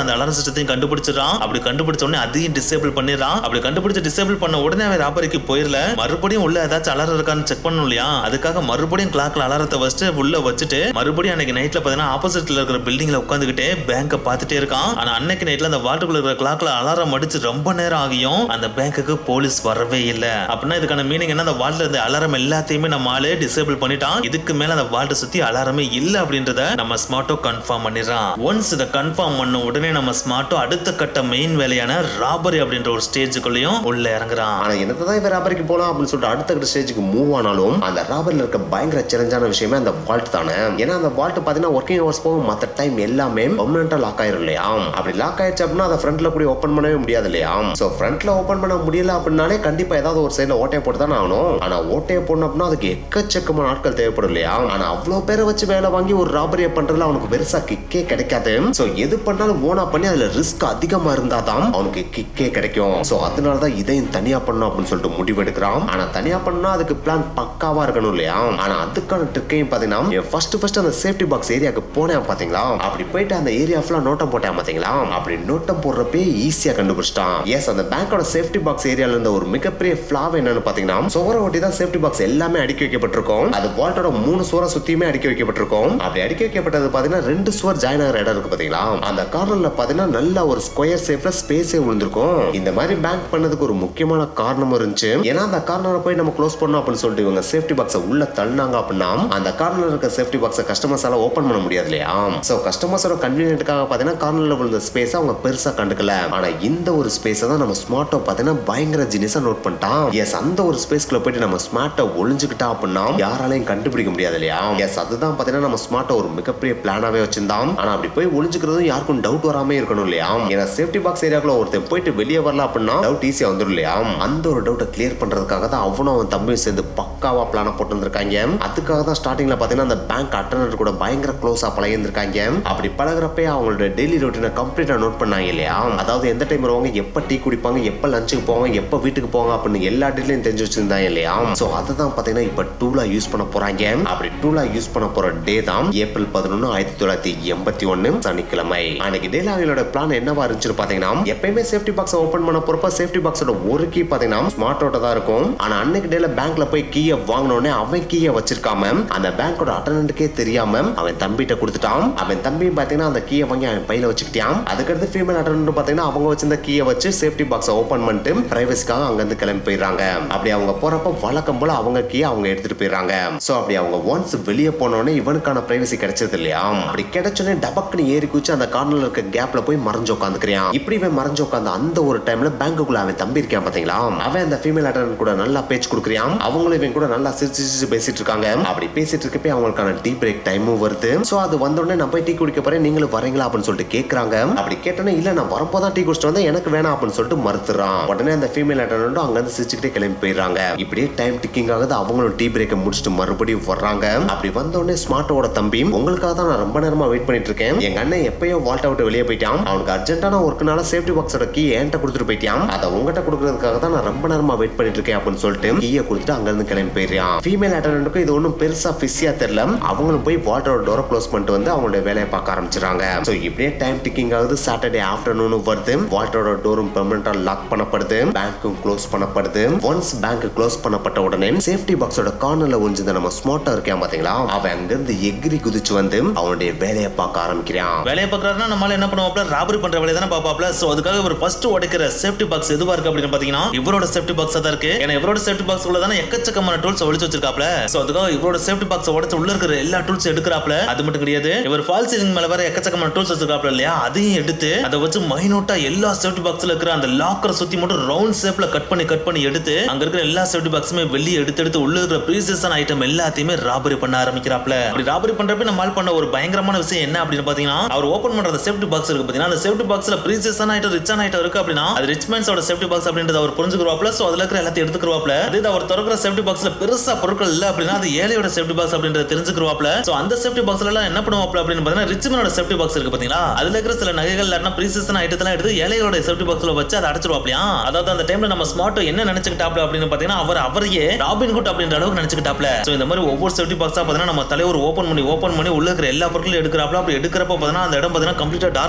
சிஸ்டத்தையும் கண்டுபிடிச்சிடறான் அப்படி கண்டுபிடிச்ச உடனே அதையும் டிசேபிள் பண்ணிடுறான் அப்படி கண்டுபிடிச்சு டிசேபிள் பண்ண உடனே அவன் ராபரிக்கு போயிடல மறுபடியும் உள்ள ஏதாச்சும் அலாரம் இருக்கான்னு செக் பண்ணணும் இல்லையா அதுக்காக மறுபடியும் கிளாக்ல அலாரத்தை வச்சுட்டு உள்ள வச்சுட்டு மறுபடியும் அன்னைக்கு நைட்ல பாத்தீங்கன்னா ஆப்போசிட்ல இருக்கிற பில்டிங்ல உட்காந்துக்கிட்டே பேங்க பார்த்துட்டே இருக்கான் ஆனா அன்னைக்கு நைட்ல அந்த வாட்டுக்குள்ள இருக்கிற கிளாக்ல அலாரம் அடிச்சு ரொம்ப நேரம் ஆகியும் அந்த பேங்க்குக்கு போலீஸ் வரவே இல்ல அப்படின்னா இதுக்கான மீனிங் என்ன அந்த வால்ட்ல இருந்த அலாரம் எல்லாத்தையுமே நம்ம ஆளு டிசேபிள் பண்ணிட்டான் இதுக்கு மேல அந்த வால்ட்டை சுத்தி அலாரமே இல்ல அப்படின்றத நம்ம ஸ்மார்ட்டோ கன்ஃபார்ம் பண்ணிடுறான் ஒன்ஸ் இதை கன்ஃபார்ம் பண்ண உடனே நம்ம ஸ்மார்ட்டோ அடுத்த கட்ட மெயின் வேலையான ராபரி அப்படின்ற ஒரு ஸ்டேஜுக்குள்ளேயும் உள்ள இறங்குறான் ஆனா என்னதான் இவன் ராபரிக்கு போலாம் அப்படின்னு சொல்லிட்டு அடுத்த கட்ட ஸ்டேஜுக்கு மூவ் ஆனாலும் அந்த ராபரில் இருக்க பயங்கர சேலஞ்சான விஷயமே அந்த வால்ட் தானே ஏன்னா அந்த வால்ட் பாத்தீங்கன்னா ஒர்க்கிங் ஹவர்ஸ் போகும் மத்த டைம் எல்லாமே பர்மனண்டா லாக் ஆயிரும் இல்லையா அப்படி லாக் ஆயிடுச்சு அப்படின்னா அதை ஃப்ரண்ட்ல கூட ஓப்பன் பண்ணவே முடியாது இல்லையா சோ ஃப்ரண்ட்ல ஓப்பன் பண்ண முடியல அப்படின்னாலே கண்டிப்பா ஏதாவது ஒரு சைடுல ஓட்டையை போட்டு தானே ஆகணும் ஆனா ஓட்டையை போடணும் அப்படின்னா அதுக்கு எக்கச்சக்கமான ஆட்கள் தேவைப்படும் இல்லையா ஆனா அவ்வளவு பேரை வச்சு வேலை வாங்கி ஒரு ராபரியை பண்றதுல அவனுக்கு பெருசா கிக்கே கிடைக்காது சோ எது பண்ணாலும் ஓனா பண்ணி அதுல ரிஸ்க் அதிகமா இருந்தாதான் அவனுக்கு கிக்கே கிடைக்கும் சோ அதனாலதான் இதையும் தனியா பண்ணணும் அப்படின்னு சொல்லிட்டு முடிவெடுக்கிறான் ஆனா தனியா பண்ணா அதுக்கு பிளான் பக்காவா இருக்கணும் இல்லையா ஆனா அதுக்கான ட்ரிக்கையும் பாத்தீங்கன்னா ஃபர்ஸ்ட் ஃபர்ஸ்ட் அந்த சேஃப்டி பாக்ஸ் ஏரியாக்கு போனேன் பாத்தீங்களா அப்படி போயிட்டு அந்த ஏரியா ஃபுல்லா நோட்டம் போட்டேன் பாத்தீங்களா அப்படி நோட்டம் போடுறப்பே ஈஸியா கண்டுபிடிச்சிட்டான் எஸ் அந்த பேங்கோட சேஃப்டி பாக்ஸ் ஏரியால இருந்த ஒரு மிகப்பெரிய ஃபிளாவ் என்னன்னு பாத்தீங்கன்னா சுவரை ஒட்டி தான் சேஃப்டி பாக்ஸ் எல்லாமே அடுக்கி வைக்கப்பட்டிருக்கும் அது வால்ட்டோட மூணு சுவரை சுத்தியுமே அடுக்கி வைக்கப்பட்டிருக்கும் அப்படி அடுக்கி வைக்கப்பட்டது பாத்தீங்கன்னா ரெண்டு சுவர் ஜாயின் ஆகிற இடம் இருக்கு பாத்தீங்களா அந்த கார்னர்ல பாத்தீங்கன்னா நல்ல ஒரு ஸ்கொயர் ஷேப்ல ஸ்பேஸே விழுந்திருக்கும் இந்த மாதிரி பேங்க் பண்ணதுக்கு ஒரு முக்கியமான காரணமும் இருந்துச்சு ஏன்னா அந்த கார்னரை போய் நம்ம க்ளோஸ் பண்ணோம் அப்படின்னு சொல்லிட்டு இவங்க சேஃப்டி பாக்ஸை உள்ள தள்ளினாங்க அப்படின்னா அந்த கார்னர்ல இருக்க சேஃப்டி பாக்ஸை கஸ்டமர்ஸால ஓபன் பண்ண முடியாது இல்லையா சோ கஸ்டமர்ஸோட கன்வீனியன்ட்டுக்காக பாத்தீங்கன்னா கார்னர்ல விழுந்த ஸ்பேஸ் அவங்க பெருசா கண்டுக்கல ஆனா இந்த ஒரு ஸ்பேஸை தான் நம்ம ஸ்மார்ட்டோ பாத்தீங்கன்னா பயங்கர ஜினிஸா நோட் பண்ணிட்டான் எஸ் அந்த ஒரு ஸ்பேஸ்க்குள்ள போயிட்டு நம்ம ஸ்மார்ட்டை ஒளிஞ்சுக்கிட்டா அப்படின்னா யாராலையும் கண்டுபிடிக்க முடியாது இல்லையா எஸ் அதுதான் பாத்தீங்கன்னா நம்ம ஸ்மார்ட்டை ஒரு மிகப்பெரிய பிளானாவே வச்சிருந்தான் ஆனா அப்படி போய் ஒளிஞ்சுக்கிறதும் யாருக்கும் டவுட் வராம இருக்கணும் இல்லையா ஏன்னா சேஃப்டி பாக்ஸ் ஏரியாக்குள்ள ஒருத்தன் போயிட்டு வெளியே வரல அப்படின்னா டவுட் ஈஸியா வந்துடும் இல்லையா அந்த ஒரு டவுட்டை கிளியர் பண்றதுக்காக தான் அவனும் அவன் தம்பியும் சேர்ந்து பக்காவா பிளான போட்டு வந்திருக்காங்க அதுக்காக தான் ஸ்டார்டிங்ல பாத்தீங்கன்னா அந்த பேங்க் அட்டனர் கூட பயங்கர க்ளோஸா பழகிருந்திருக்காங்க அப்படி பழகுறப்பே அவங்களோட டெய்லி ரொட்டீனை கம்ப்ளீட்டா நோட் பண்ணாங்க இல்லையா அதாவது எந்த டைம் வருவாங்க எப்ப டீ குடிப்பாங்க எப்ப லஞ்சுக்கு போவாங்க எப்ப வீட்டுக்கு போவாங்க அப்படின்னு எல்லா டீலையும் தெரிஞ்சு வச்சிருந்தாங்க இல்லையா சோ அதை தான் பாத்தீங்கன்னா இப்ப டூலா யூஸ் பண்ண போறாங்க அப்படி டூலா யூஸ் பண்ண போற டே தான் ஏப்ரல் பதினொன்னு ஆயிரத்தி தொள்ளாயிரத்தி எண்பத்தி ஒன்னு சனிக்கிழமை அன்னைக்கு டேல அவங்களோட பிளான் என்னவா இருந்துச்சுன்னு பாத்தீங்கன்னா எப்பயுமே சேஃப்டி பாக்ஸ் ஓபன் பண்ண போறப்ப சேஃப்டி பாக்ஸோட ஒரு கீ பாத்தீங்கன்னா ஸ்மார்ட்டோட தான் இருக்கும் ஆனா அன்னைக்கு டேல பேங்க்ல போய் கீயை வாங்கினோடனே அவன் கீயை வச்சிருக்காம அந்த பேங்கோட அட்டனண்ட்டுக்கே தெரியாம அவன் தம்பிட்ட கொடுத்துட்டான் அவன் தம்பியும் பாத்தீங்கன்னா அந்த கீயை வாங்கி அவன் பையில வச்சுக்கிட்டான் அதுக்கடுத்து ஃபீமேல் அட்டனண்ட் பாத்தீங்கன்னா அவங்க வச்சிருந்த கீயை வச்சு சேஃப்டி பாக்ஸை ஓபன் பண்ணிட்டு பிரைவசிக்காக அங்க இருந்து கிளம்பி போயிடுறாங்க அப்படி அவங்க போறப்ப வழக்கம் போல அவங்க கீயை அவங்க எடுத்துட்டு போயிடுறாங்க சோ அப்படி அவங்க ஒன்ஸ் வெளியே போனோடனே இவனுக்கான பிரைவசி கிடைச்சது இல்லையா அப்படி கிடைச்சோடனே டபக்குன்னு ஏறி குச்சி அந்த கார்னர்ல இருக்க கேப்ல போய் மறைஞ்சு உட்காந்துக்கிறான் இப்படி இவன் மறைஞ்சு உட்காந்து அந்த ஒரு டைம்ல பேங்குக்குள்ள அவன் தம்பி இருக்கான் பாத்தீங்களா அவன் அந்த ஃபீமேல் அட்டனண்ட் கூட நல்லா பேச்சு கொடுக்குறான் அவங்களும் இவன் கூட நல்லா சிரிச்சு சிரிச்சு பேசிட்டு இருக்காங்க அப்படி பேசிட்டு இருக்கப்பே அவங்களுக்கான டீ பிரேக் டைமும் வருது சோ அது வந்த உடனே நான் போய் டீ குடிக்க போறேன் நீங்களும் வரீங்களா அப்படின்னு சொல்லிட்டு கேக்குறாங்க அப்படி கேட்டோன்னே இல்ல நான் வரப்போதான் டீ குடிச்சிட்டு வந்தேன் எனக்கு வேணாம் அப்படின்னு சொல்லிட்டு மறுத்துறான் உடனே அந்த ஃபீமேல் அட்டனண்டும் அங்க இருந்து சிரிச்சுக்கிட்டே கிளம்பி போயிடுறாங்க இப்படியே டைம் டிக்கிங் ஆகுது அவங்களும் டீ பிரேக்கை முடிச்சுட்டு மறுபடியும் வர்றாங்க அப்படி வந்த உடனே ஸ்மார்ட்டோட தம்பி உங்களுக்காக தான் நான் ரொம்ப நேரமா வெயிட் பண்ணிட்டு இருக்கேன் எங்க அண்ணன் எப்பயோ வால்ட் அவுட் வெளியே போயிட்டான் அவனுக்கு அர்ஜென்ட்டான ஒர்க்குனால சேஃப்டி பாக்ஸோட கீ என்கிட்ட கொடுத்துட்டு போயிட்டான் அதை உங்ககிட்ட கொடுக்கறதுக்காக தான் நான் ரொம்ப நேரமா வெயிட் பண்ணிட்டு இருக்கேன் அப்படின்னு சொல்லிட்டு கீயை கொடுத்துட்டு அங்க இருந்து கிளம்பி போயிடுறான் ஃபீமேல் அட்டனண்ட்டுக்கும் இது ஒன்றும் பெருசா ஃபிஸியா தெரியல அவங்களும் போய் வாட்டரோட டோரை க்ளோஸ் பண்ணிட்டு வந்து அவங்களோட வேலையை பார்க்க ஆரம்பிச்சிடறாங்க ஸோ இப்படியே டைம் டிக்கிங் ஆகுது சாட்டர்டே ஆஃப்டர்நூன் வருது வாட்டரோட டோரும் பெர்மனண்டா லாக் பண்ணப்படுது பேங்க்கும் க்ளோஸ் பண்ணப்படுது ஒன்ஸ் பேங்க் க்ளோஸ் பண்ணப்பட்ட உடனே சேஃப்டி பாக்ஸோட கார்னர்ல ஒஞ்சிருந்த நம்ம ஸ்மார்ட்டா இருக்கான் பாத்தீங்களா அவன் அங்கிருந்து எகிரி குதிச்சு வந்து அவனுடைய வேலையை பார்க்க ஆரம்பிக்கிறான் வேலையை பார்க்கறாருன்னா நம்மளால என்ன பண்ணுவாப்ல ராபரி பண்ற வேலையை தானே பாப்பாப்ல சோ அதுக்காக இவர் ஃபர்ஸ்ட் உடைக்கிற சேஃப்டி பாக்ஸ் எதுவா இருக்கு அப்படின்னு பாத்தீங்கன்னா இவரோட சேஃப்டி பாக்ஸ் தான் இருக்கு ஏன்னா இவரோட சேஃப்டி பாக்ஸ் உள்ள தானே எக்கச்சக்கமான டூல்ஸ் ஒழிச்சு வச்சிருக்காப்ல சோ அதுக்காக இவரோட சேஃப்டி பாக்ஸ் உடைச்சு உள்ள இருக்கிற எல்லா டூல்ஸ் எடுக்கிறாப்ல அது மட்டும் கிடையாது இவர் ஃபால் சீலிங் மேல வேற எக்கச்சக்கமான டூல்ஸ் வச்சிருக்காப்ல இல்லையா அதையும் எடுத்து அதை வச்சு மைனூட்டா எல்லா சேஃப்டி பாக்ஸ்ல இருக்கிற அந்த லாக்கரை சுத்தி மட்டும் ரவுண்ட் ஷேப்ல கட் பண்ணி கட் பண்ணி எடுத்து அங்க இருக்கிற எல்லா சேஃப்டி பாக்ஸுமே வெளியே எடுத்து எடுத்து உள்ள இருக்கிற ப்ரீசியஸான ஐட்டம் எல்லாத்தையுமே ராபரி பண்ண ஆரம்பிக்கிறாப்ல அப்படி ராபரி பண்றப்ப நம்ம ஆள் பண்ண ஒரு பயங்கரமான விஷயம் என்ன அப்படின்னு பாத்தீங்கன்னா அவர் ஓபன் பண்ற அந்த சேஃப்டி பாக்ஸ் இருக்கு பாத்தீங்கன்னா அந்த சேஃப்டி பாக்ஸ்ல ப்ரீசியஸான ஐட்டம் ரிச்சான ஐட்டம் இருக்கு அப்படின்னா அது ரிச் மேன்ஸோட சேஃப்டி பாக்ஸ் அப்படின்றத அவர் புரிஞ்சுக்கிறாப்ல சோ அதுல இருக்கிற எல்லாத்தையும் எடுத்துக்கிறாப்ல அதே இது அவர் திறக்கிற சேஃப்டி பாக்ஸ்ல பெருசா பொருட்கள் இல்ல அப்படின்னா அது ஏழையோட சேஃப்டி பாக்ஸ் அப்படின்றத தெரிஞ்சுக்கிறாப்ல சோ அந்த சேஃப்டி பாக்ஸ்ல எல்லாம் என்ன பண்ணுவாப்ல அப்படின்னு பாத்தீங்கன்னா ரிச் மேனோட சேஃப்டி பாக்ஸ் இருக்கு பாத்தீங்களா அதுல இருக்கிற சில நகைகள் இல்லாட்டினா ப்ரீசியஸான ஐட்டத்தெல்லாம் எடுத்து ஏழைகளோட சேஃப்டி பாக்ஸ்ல வச்சு அதை அடைச்சிருவாப்லையா அதாவது அந்த டைம்ல நம்ம ஸ்மார்ட் என்ன நினைச்சுக்கிட்டாப்ல அப்படின்னு பாத்தீங்கன்னா அவர் அவரையே ராபின் குட் அப்படின்ற அளவுக்கு நினைச்சுக்கிட்டாப்ல சோ இந்த மாதிரி ஒவ்வொரு சேஃப்டி பாக்ஸா பாத்தீங்கன்னா நம்ம தலைவர் ஓபன் பண்ணி ஓபன் பண்ணி உள்ள இருக்கிற எல்லா பொருட்களும் எடுக்கிறாப்ல அப்படி எடுக்கிறப்ப பாத்தீங்கன்னா அந்த இடம் பாத்தீங்கன்னா கம்ப்ளீட்டா டார்க்கா தானே இருக்கும்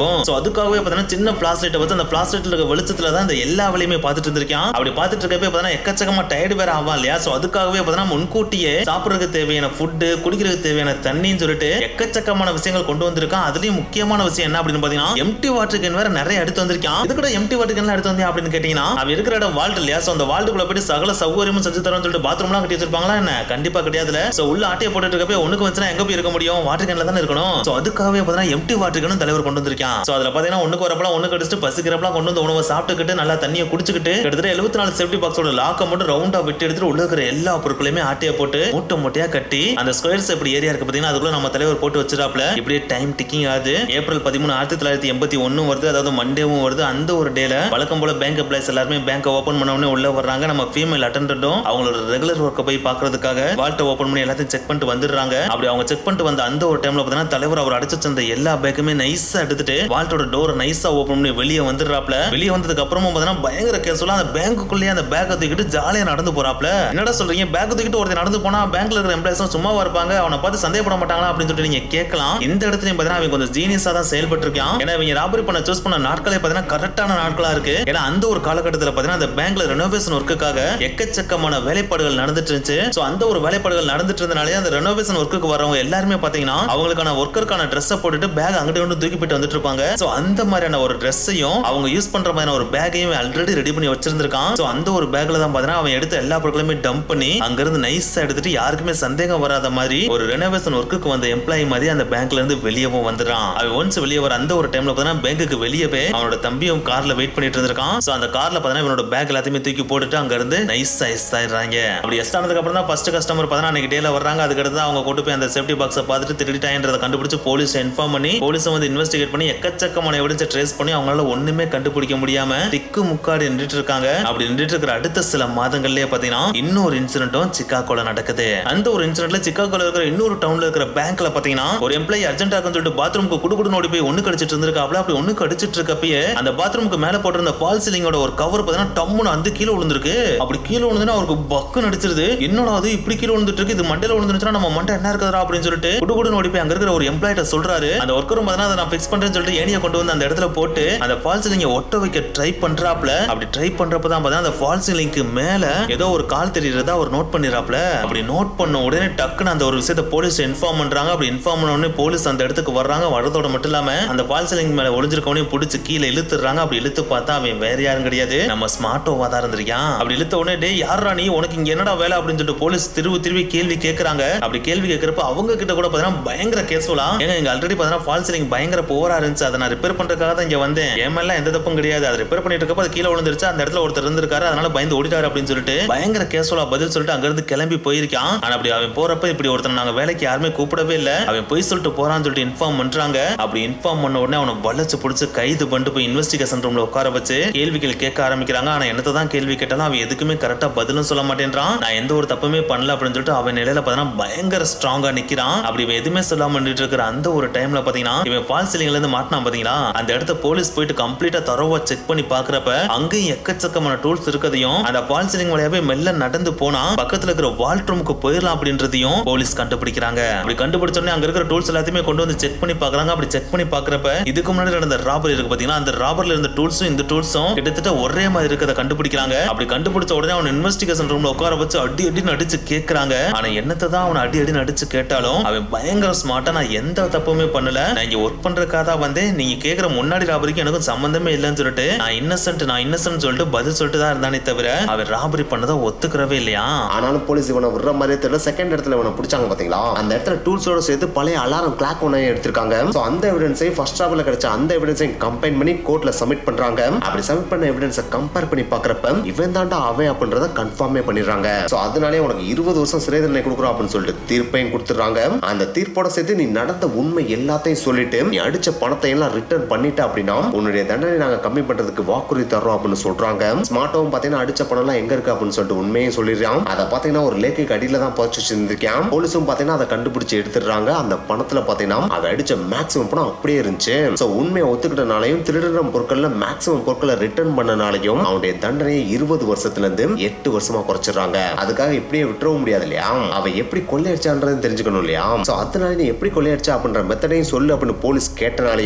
இருக்கும் சோ அதுக்காகவே பார்த்தீங்கன்னா சின்ன பிளாஸ் லைட்டை வச்சு அந்த பிளாஸ் லைட்ல இருக்க வெளிச்சத்துல தான் இந்த எல்லா வேலையுமே பார்த்துட்டு இருந்திருக்கான் அப்படி பார்த்துட்டு இருக்கப்பே பார்த்தீங்கன்னா எக்கச்சக்கமா டயர்டு வேற ஆவா இல்லையா சோ அதுக்காகவே பார்த்தீங்கன்னா முன்கூட்டியே சாப்பிடுறதுக்கு தேவையான ஃபுட்டு குடிக்கிறதுக்கு தேவையான தண்ணின்னு சொல்லிட்டு எக்கச்சக்கமான விஷயங்கள் கொண்டு வந்திருக்கான் அதுலயும் முக்கியமான விஷயம் என்ன அப்படின்னு பாத்தீங்கன்னா எம்டி வாட்டர் கேன் வேற நிறைய எடுத்து வந்திருக்கான் இது கூட எம்டி வாட்டர் கேன் எடுத்து வந்தேன் அப்படின்னு கேட்டீங்கன்னா அவன் இருக்கிற இடம் வால்ட் இல்லையா சோ அந்த வால்ட்டுக்குள்ள போயிட்டு சகல சௌகரியமும் செஞ்சு தரோம்னு சொல்லிட்டு பாத்ரூம்லாம் கட்டி வச்சிருப்பாங்களா என்ன கண்டிப்பா கிடையாதுல சோ உள்ள ஆட்டையை போட்டுட்டு இருக்கப்ப ஒண்ணுக்கு வந்துச்சுன்னா எங்க போய் இருக்க முடியும் வாட்டர் கேன்ல தானே இருக்கணும் சோ அதுக்காகவே பாத்தீங்கன்னா எம்டி வாட்டர் கேனும் தலைவர் கொண்டு வந்திருக்கான் சோ அதுல பாத்தீங்கன்னா ஒண்ணுக்கு வரப்பலாம் ஒண்ணு கடிச்சிட்டு பசிக்கிறப்பலாம் கொண்டு வந்து உணவை சாப்பிட்டுக்கிட்டு நல்லா தண்ணியை குடிச்சுக்கிட்டு கிட்டத்தட்ட எழுபத்தி நாலு சேஃப்டி பாக்ஸோட லாக்கை மட்டும் ரவுண்டா விட்டு எடுத்துட்டு உள்ள இருக்கிற எல்லா பொருட்களையுமே ஆட்டையை போட்டு மூட்டை மூட்டையா கட்டி அந்த ஸ்கொயர்ஸ் எப்படி ஏரியா இருக்கு பாத்தீங்கன்னா அதுக்குள்ள நம்ம தலைவர் போட்டு வச்சிடாப்ல இப்படியே டைம் டிக்கிங் ஆகுது ஏப்ரல் பதிமூணு ஆயிரத்தி தொள்ளாயிரத்தி எண்பத்தி ஒன்னு வருது அதாவது மண்டேவும் வருது அந்த ஒரு டேல வழக்கம் போல பேங்க் எம்ப்ளாய்ஸ் எல்லாருமே பேங்க் ஓபன் பண்ண உடனே உள்ள வர்றாங்க நம்ம ஃபீமேல் அட்டெண்டரும் அவங்களோட ரெகுலர் ஒர்க்கை போய் பாக்குறதுக்காக வால்ட்டை ஓபன் பண்ணி எல்லாத்தையும் செக் பண்ணிட்டு வந்துடுறாங்க அப்படி அவங்க செக் பண்ணிட்டு வந்த அந்த ஒரு டைம்ல பாத்தீங்கன்னா தலைவர் அவர் அடிச்சு வச்சிருந்த எல்லா பேக்குமே நைஸா எடுத்துட்டு வால்ட்டோட டோரை நைஸா ஓபன் பண்ணி வெளியே வந்துடுறாப்ல வெளியே வந்ததுக்கு அப்புறமும் பாத்தீங்கன்னா பயங்கர கேஸ்ல அந்த பேங்க்குள்ளேயே அந்த பேக்கை தூக்கிட்டு ஜாலியா நடந்து போறாப்ல என்னடா சொல்றீங்க பேக் தூக்கிட்டு ஒருத்தர் நடந்து போனா பேங்க்ல இருக்கிற எம்ப்ளாய்ஸும் சும்மாவா இருப்பாங்க அவனை பார்த்து சந்தேகப்பட மாட்டாங்களா அப்படின்னு சொல்லிட்டு நீங்க கேட்கலாம் இந்த இடத்துலயும் பாத்தீங்கன்னா அவங்க கொஞ்சம் ஜீனியஸா தான் செயல்பட்டு இருக்கான் ஏன்னா இவங்க ராபரி பண்ண சூஸ் பண்ண நாட்களே பாத்தீங்கன்னா கரெக்டான நாட்களா இருக்கு ஏன்னா அந்த ஒரு காலகட்டத்தில் பாத்தீங்கன்னா அந்த பேங்க்ல ரெனோவேஷன் ஒர்க்குக்காக எக்கச்சக்கமான வேலைப்பாடுகள் நடந்துட்டு இருந்துச்சு சோ அந்த ஒரு வேலைப்பாடுகள் நடந்துட்டு இருந்தனாலே அந்த ரெனோவேஷன் ஒர்க்குக்கு வரவங்க எல்லாருமே பாத்தீங்கன்னா அவங்களுக்கான ஒர்க்கருக்கான ட்ரெஸ்ஸை போட்டுட்டு பேக் அங்கிட்டு கொண்டு தூக்கி போயிட்டு வந்துட்டு இருப்பாங்க சோ அந்த மாதிரியான ஒரு ட்ரெஸ்ஸையும் அவங்க யூஸ் பண்ற மாதிரியான ஒரு பேக்கையும் ஆல்ரெடி ரெடி பண்ணி வச்சிருந்திருக்கான் சோ அந்த ஒரு பேக்ல தான் பாத்தீங்கன்னா அவன் எடுத்த எல்லா பொருட்களையுமே டம்ப் பண்ணி அங்க இருந்து நைஸா எடுத்துட்டு யாருக்குமே சந்தேகம் வராத மாதிரி ஒரு ரெனோவேஷன் ஒர்க்குக்கு வந்த எம்ப்ளாயி மாதிரி அந்த பேங்க்ல இருந்து வெளியவும் வந்துடுறான் அவன் ஒன்ஸ் வெளியே வர அந்த ஒரு டைம்ல பாத்தீங்கன்னா பேங்குக்கு வெளியவே அவனோட தம்பியும் கார்ல வெயிட் பண்ணிட்டு இருந்திருக்கான் சோ அந்த கார்ல பாத்தீங்கன்னா இவனோட பேக் எல்லாத்தையுமே தூக்கி போட்டுட்டு அங்க இருந்து நைஸா எஸ் ஆயிடுறாங்க அப்படி எஸ் ஆனதுக்கு அப்புறம் தான் ஃபர்ஸ்ட் கஸ்டமர் பாத்தீங்கன்னா அன்னைக்கு டேல வர்றாங்க அதுக்கடுத்து அவங்க கொண்டு போய் அந்த சேஃப்டி பாக்ஸை பார்த்துட்டு திருடிட்டாயன்றதை கண்டுபிடிச்சு போலீஸ் இன்ஃபார்ம் பண்ணி போலீஸ் வந்து இன்வெஸ்டிகேட் பண்ணி எக்கச்சக்கமான எவிடன்ஸை ட்ரேஸ் பண்ணி அவங்களால ஒண்ணுமே கண்டுபிடிக்க முடியாம திக்கு முக்காடு நின்றுட்டு இருக்காங்க அப்படி நின்றுட்டு இருக்கிற அடுத்த சில மாதங்கள்லயே பாத்தீங்கன்னா இன்னொரு இன்சிடென்ட்டும் சிக்காகோல நடக்குது அந்த ஒரு இன்சிடென்ட்ல சிக்காகோல இருக்கிற இன்னொரு டவுன்ல இருக்கிற பேங்க்ல பாத்தீங்கன்னா ஒரு எம்ப்ளாயி அர்ஜென்டா சொல்லிட்டு பாத்ரூமுக்கு குடுகுடு ஓடி போய் ஒண்ணு கடிச்சிட்டு இருந்திருக்காப்ல அப்படி ஒண்ணு கடிச்சிட்டு இருக்கப்பயே அந்த பாத்ரூமுக்கு மேல போட்டிருந்த பால் சீலிங்கோட ஒரு கவர் பாத்தீங்கன்னா டம்முன்னு அந்த கீழே விழுந்திருக்கு அப்படி கீழே விழுந்துன்னா அவருக்கு பக்கு நடிச்சிருது என்னடா அது இப்படி கீழே விழுந்துட்டு இருக்கு இது மண்டையில விழுந்துச்சுன்னா நம்ம மண்டை என்ன இருக்குதுடா அப்படின்னு சொல்லிட்டு குடுகுடுன்னு ஓடி போய் அங்க இருக்கிற ஒரு எம்ப்ளாயிட்ட சொல்றாரு அந்த ஒர்க்கரும் பாத்தீங்கன்னா அதை நான் ஃபிக்ஸ் பண்றேன்னு சொல்லிட்டு ஏனியை கொண்டு வந்து அந்த இடத்துல போட்டு அந்த ஃபால் சீலிங்க ஒட்ட வைக்க ட்ரை பண்றாப்ல அப்படி ட்ரை பண்றப்ப தான் பாத்தீங்கன்னா அந்த ஃபால் சீலிங்க்கு மேல ஏதோ ஒரு கால் தெரியறதா அவர் நோட் பண்ணிடுறாப்ல அப்படி நோட் பண்ண உடனே டக்குன்னு அந்த ஒரு விஷயத்த போலீஸ் இன்ஃபார்ம் பண்றாங்க அப்படி இன்ஃபார்ம் பண்ண உடனே போலீஸ் அந்த இடத்துக்கு வர்றாங்க வரதோட மட்டும் இல்லாம அந்த ஃபால் சீலிங் மேல ஒளிஞ்சிருக்கவனையும் பிடிச்சி கீழே இழுத்துறாங்க அப்படி இழுத்து பார்த்தா அவன் வேற யாரும் கிடையாது நம்ம ஸ்மார்ட்டோவா தான் இருந்திருக்கான் அப்படி இழுத்த உடனே டே யாரா நீ உனக்கு இங்க என்னடா வேலை அப்படின்னு சொல்லிட்டு போலீஸ் திருவி திருவி கேள்வி கேட்கறாங்க அப்படி கேள்வி கேட்கறப்ப அவங்க கிட்ட கூட பாத்தீங்கன்னா பயங்கர கேஸ்ஃபுல்லா ஏங்க இங்க ஆல்ரெடி பாத்தீங்கன்னா ஃபால் சீலிங் பயங்கர போரா இருந்துச்சு அதை நான் ரிப்பேர் பண்றதுக்காக தான் இங்க வந்தேன் என் மேல எந்த தப்பும் கிடையாது அதை ரிப்பேர் பண்ணிட்டு இருக்கப்ப அது கீழே விழுந்துருச்சு அந்த இடத்துல ஒருத்தர் இருந்திருக்காரு அதனால பயந்து ஓடிட்டாரு அப்படின்னு சொல்லிட்டு பயங்கர கேஸ்ஃபுல்லா பதில் சொல்லிட்டு அங்க இருந்து கிளம்பி போயிருக்கான் ஆனா அப்படி அவன் போறப்ப இப்படி ஒருத்தர் நாங்க வேலைக்கு யாருமே கூப்பிடவே இல்ல அவன் பொய் சொல்லிட்டு போறான்னு சொல்லிட்டு இன்ஃபார்ம் பண்றாங்க அப்படி இன்ஃபார்ம் பண்ண உடனே அவனை வளைச்சு பிடிச்சு கைது பண்ணிட்டு போய் இன்வெஸ்டிகேஷன் ரூம்ல உட்கார வச்சு கேள்விகள் கேட்க ஆரம்பிக்கிறாங்க ஆனா என்னத்தை தான் கேள்வி கேட்டாலும் அவன் எதுக்குமே கரெக்டா பதிலும் சொல்ல மாட்டேன்றான் நான் எந்த ஒரு தப்புமே பண்ணல அப்படின்னு சொல்லிட்டு அவன் நிலையில பாத்தீங்கன்னா பயங்கர ஸ்ட்ராங்கா நிக்கிறான் அப்படி இவன் எதுவுமே சொல்லாம நின்றுட்டு இருக்கிற அந்த ஒரு டைம்ல பாத்தீங்கன்னா இவன் ஃபால் சீலிங்ல இருந்து மாட்டினான் பாத்தீங்களா அந்த இடத்த போலீஸ் போயிட்டு கம்ப்ளீட்டா தரவா செக் பண்ணி பாக்குறப்ப அங்கேயும் எக்கச்சக்கமான டூல்ஸ் இருக்கதையும் அந்த ஃபால் சீலிங் வழியாவே மெல்ல நடந்து போனா பக்கத்துல இருக்கிற வால் ரூமுக்கு போயிடலாம் அப்படின்றதையும் போலீஸ் கண்டுபிடிக்கிறாங்க அப்படி கண்டுபிடிச்ச உடனே அங்க இருக்கிற டூல்ஸ் எல்லாத்தையுமே கொண்டு வந்து செக் பண்ணி பாக்குறாங்க அப்படி செக் பண்ணி பாக்குறப்ப இதுக்கு முன்னாடி நடந்த ராபரி இருக்கு பாத்தீங்கன்னா அந்த ராபர்ல இருந்த டூல்ஸும் இந்த டூல்ஸும் கிட்டத்தட்ட ஒரே மாதிரி இருக்கிறத கண்டுபிடிக்கிறாங்க அப்படி கண்டுபிடிச்ச உடனே அவன் இன்வெஸ்டிகேஷன் ரூம்ல உட்கார வச்சு அடி அடி நடிச்சு கேக்குறாங்க ஆனா என்னத்தை தான் அவன் அடி அடி நடிச்சு கேட்டாலும் அவன் பயங்கர ஸ்மார்ட்டா நான் எந்த தப்புமே பண்ணல நான் இங்க ஒர்க் பண்றதுக்காக தான் வந்தேன் நீங்க கேக்குற முன்னாடி ராபரிக்கு எனக்கும் சம்பந்தமே இல்லைன்னு சொல்லிட்டு நான் இன்னசென்ட் நான் இன்னசென்ட் சொல்லிட்டு பதில் சொல்லிட்டு தான் இருந்தானே தவிர அவன் ராபரி பண்ணதை ஒத்துக்கிறவே இல்லையா ஆனாலும் போலீஸ் இவனை விடுற மாதிரியே தெரியல செகண்ட் இடத்துல இவனை பிடிச்சாங்க பாத்தீங்களா அந்த இடத்துல டூல்ஸோட சேர்த்து பழைய அலாரம் கிளாக் ஒன்னு எடுத்திருக்காங்க சோ அந்த எவிடன்ஸையும் ஃபர்ஸ்ட் டிராவல்ல கிடைச்ச அந்த எவிடன்ஸையும் கம்பைன் பண்ணி கோர்ட்ல சப்மிட் பண்றாங்க அப்படி சப்மிட் பண்ண எவிடன்ஸை கம்பேர் பண்ணி பாக்குறப்ப இவன் தாண்டா அவன் அப்படின்றத கன்ஃபார்மே பண்ணிடுறாங்க சோ அதனாலே உனக்கு இருபது வருஷம் சிறை தண்டனை கொடுக்குறோம் அப்படின்னு சொல்லிட்டு தீர்ப்பையும் கொடுத்துறாங்க அந்த தீர்ப்போட சேர்த்து நீ நடந்த உண்மை எல்லாத்தையும் சொல்லிட்டு நீ அடிச்ச பணத்தை எல்லாம் ரிட்டர்ன் பண்ணிட்ட அப்படின்னா உன்னுடைய தண்டனை நாங்க கம்மி பண்றதுக்கு வாக்குறுதி தர்றோம் அப்படின்னு சொல்றாங்க ஸ்மார்ட்டாவும் பாத்தீங்கன்னா அடிச்ச பணம் எல்லாம் எங்க இருக்கு அப்படின்னு சொல்லிட்டு உண்மையும் சொல்லிடுறான் அதை பாத்தீங்கன்னா ஒரு லேக்கு அடியில தான் புதைச்சு வச்சிருந்திருக்கான் போலீஸும் பாத்தீங்கன்னா அதை கண்டுபிடிச்சு எடுத்துடுறாங்க அந்த பணத்துல பாத்தீங்கன்னா அவன் அடிச்ச மேக்ஸிமம் பணம் அப்படியே இருந்துச்சு சோ உண்மையை ஒத்துக்கிட்டனாலையும் திருடுற பொருட்கள்ல மேக்ஸிமம் பொருட்களை ரிட்டர்ன் பண்ணனாலையும் அவனுடைய தண்டனையை இருபது வருஷத்துல இருந்து எட்டு வருஷமா குறைச்சிடுறாங்க அதுக்காக இப்படியே விட்டுறவும் முடியாது இல்லையா அவன் எப்படி கொள்ளையடிச்சான்றது தெரிஞ்சுக்கணும் இல்லையா சோ அதனால நீ எப்படி கொள்ளையடிச்சா அப்படின்ற மெத்தடையும் சொல்லு அப்படின்னு போலீஸ் கேட்டனாலேயே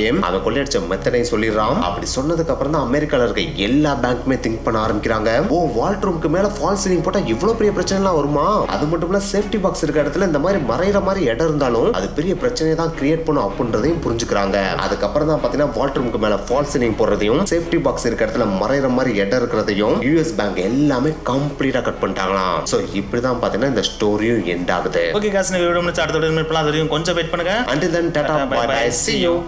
அவன் கொள்ளையடிச்ச மெத்தடையும் சொல்லிடுறான் அப்படி சொன்னதுக்கு அப்புறம் தான் அமெரிக்கால இருக்க எல்லா பேங்க்குமே திங்க் பண்ண ஆரம்பிக்கிறாங்க ஓ வால்ட் ரூமுக்கு மேல ஃபால் சீலிங் போட்டா இவ்வளவு பெரிய பிரச்சனை எல்லாம் வருமா அது மட்டும் இல்ல சேஃப்டி பாக்ஸ் இருக்க இடத்துல இந்த மாதிரி மறையிற மாதிரி இடம் இருந்தாலும் அது பெரிய பிரச்சனையை தான் கிரியேட் பண்ணும் அப்படின்றதையும் புரிஞ்சுக்கிறாங்க அதுக்கப்புறம் தான் பாத்தீங்கன்னா வால்ட் ரூமுக்கு மேல ஃபால் சீலிங் போடுறதையும் சேஃப்டி பாக்ஸ் இருக்க இடத்துல மறையிற மாதிரி இடம் இருக்கிறதையும் யூஎஸ் பேங்க் எல்லாமே கம்ப்ளீட்டா கட் பண்ணிட்டாங்களாம் சோ இப்படிதான் பாத்தீங்கன்னா இந்த ஸ்டோரியும் எண்ட் ஆகுது ஓகே காசு வீடியோ முடிச்சு அடுத்த வீடியோ மீட் பண்ணலாம் அது வரைக்கும் கொஞ்சம் வெயிட் பண்ணுங்க until then tata bye bye see you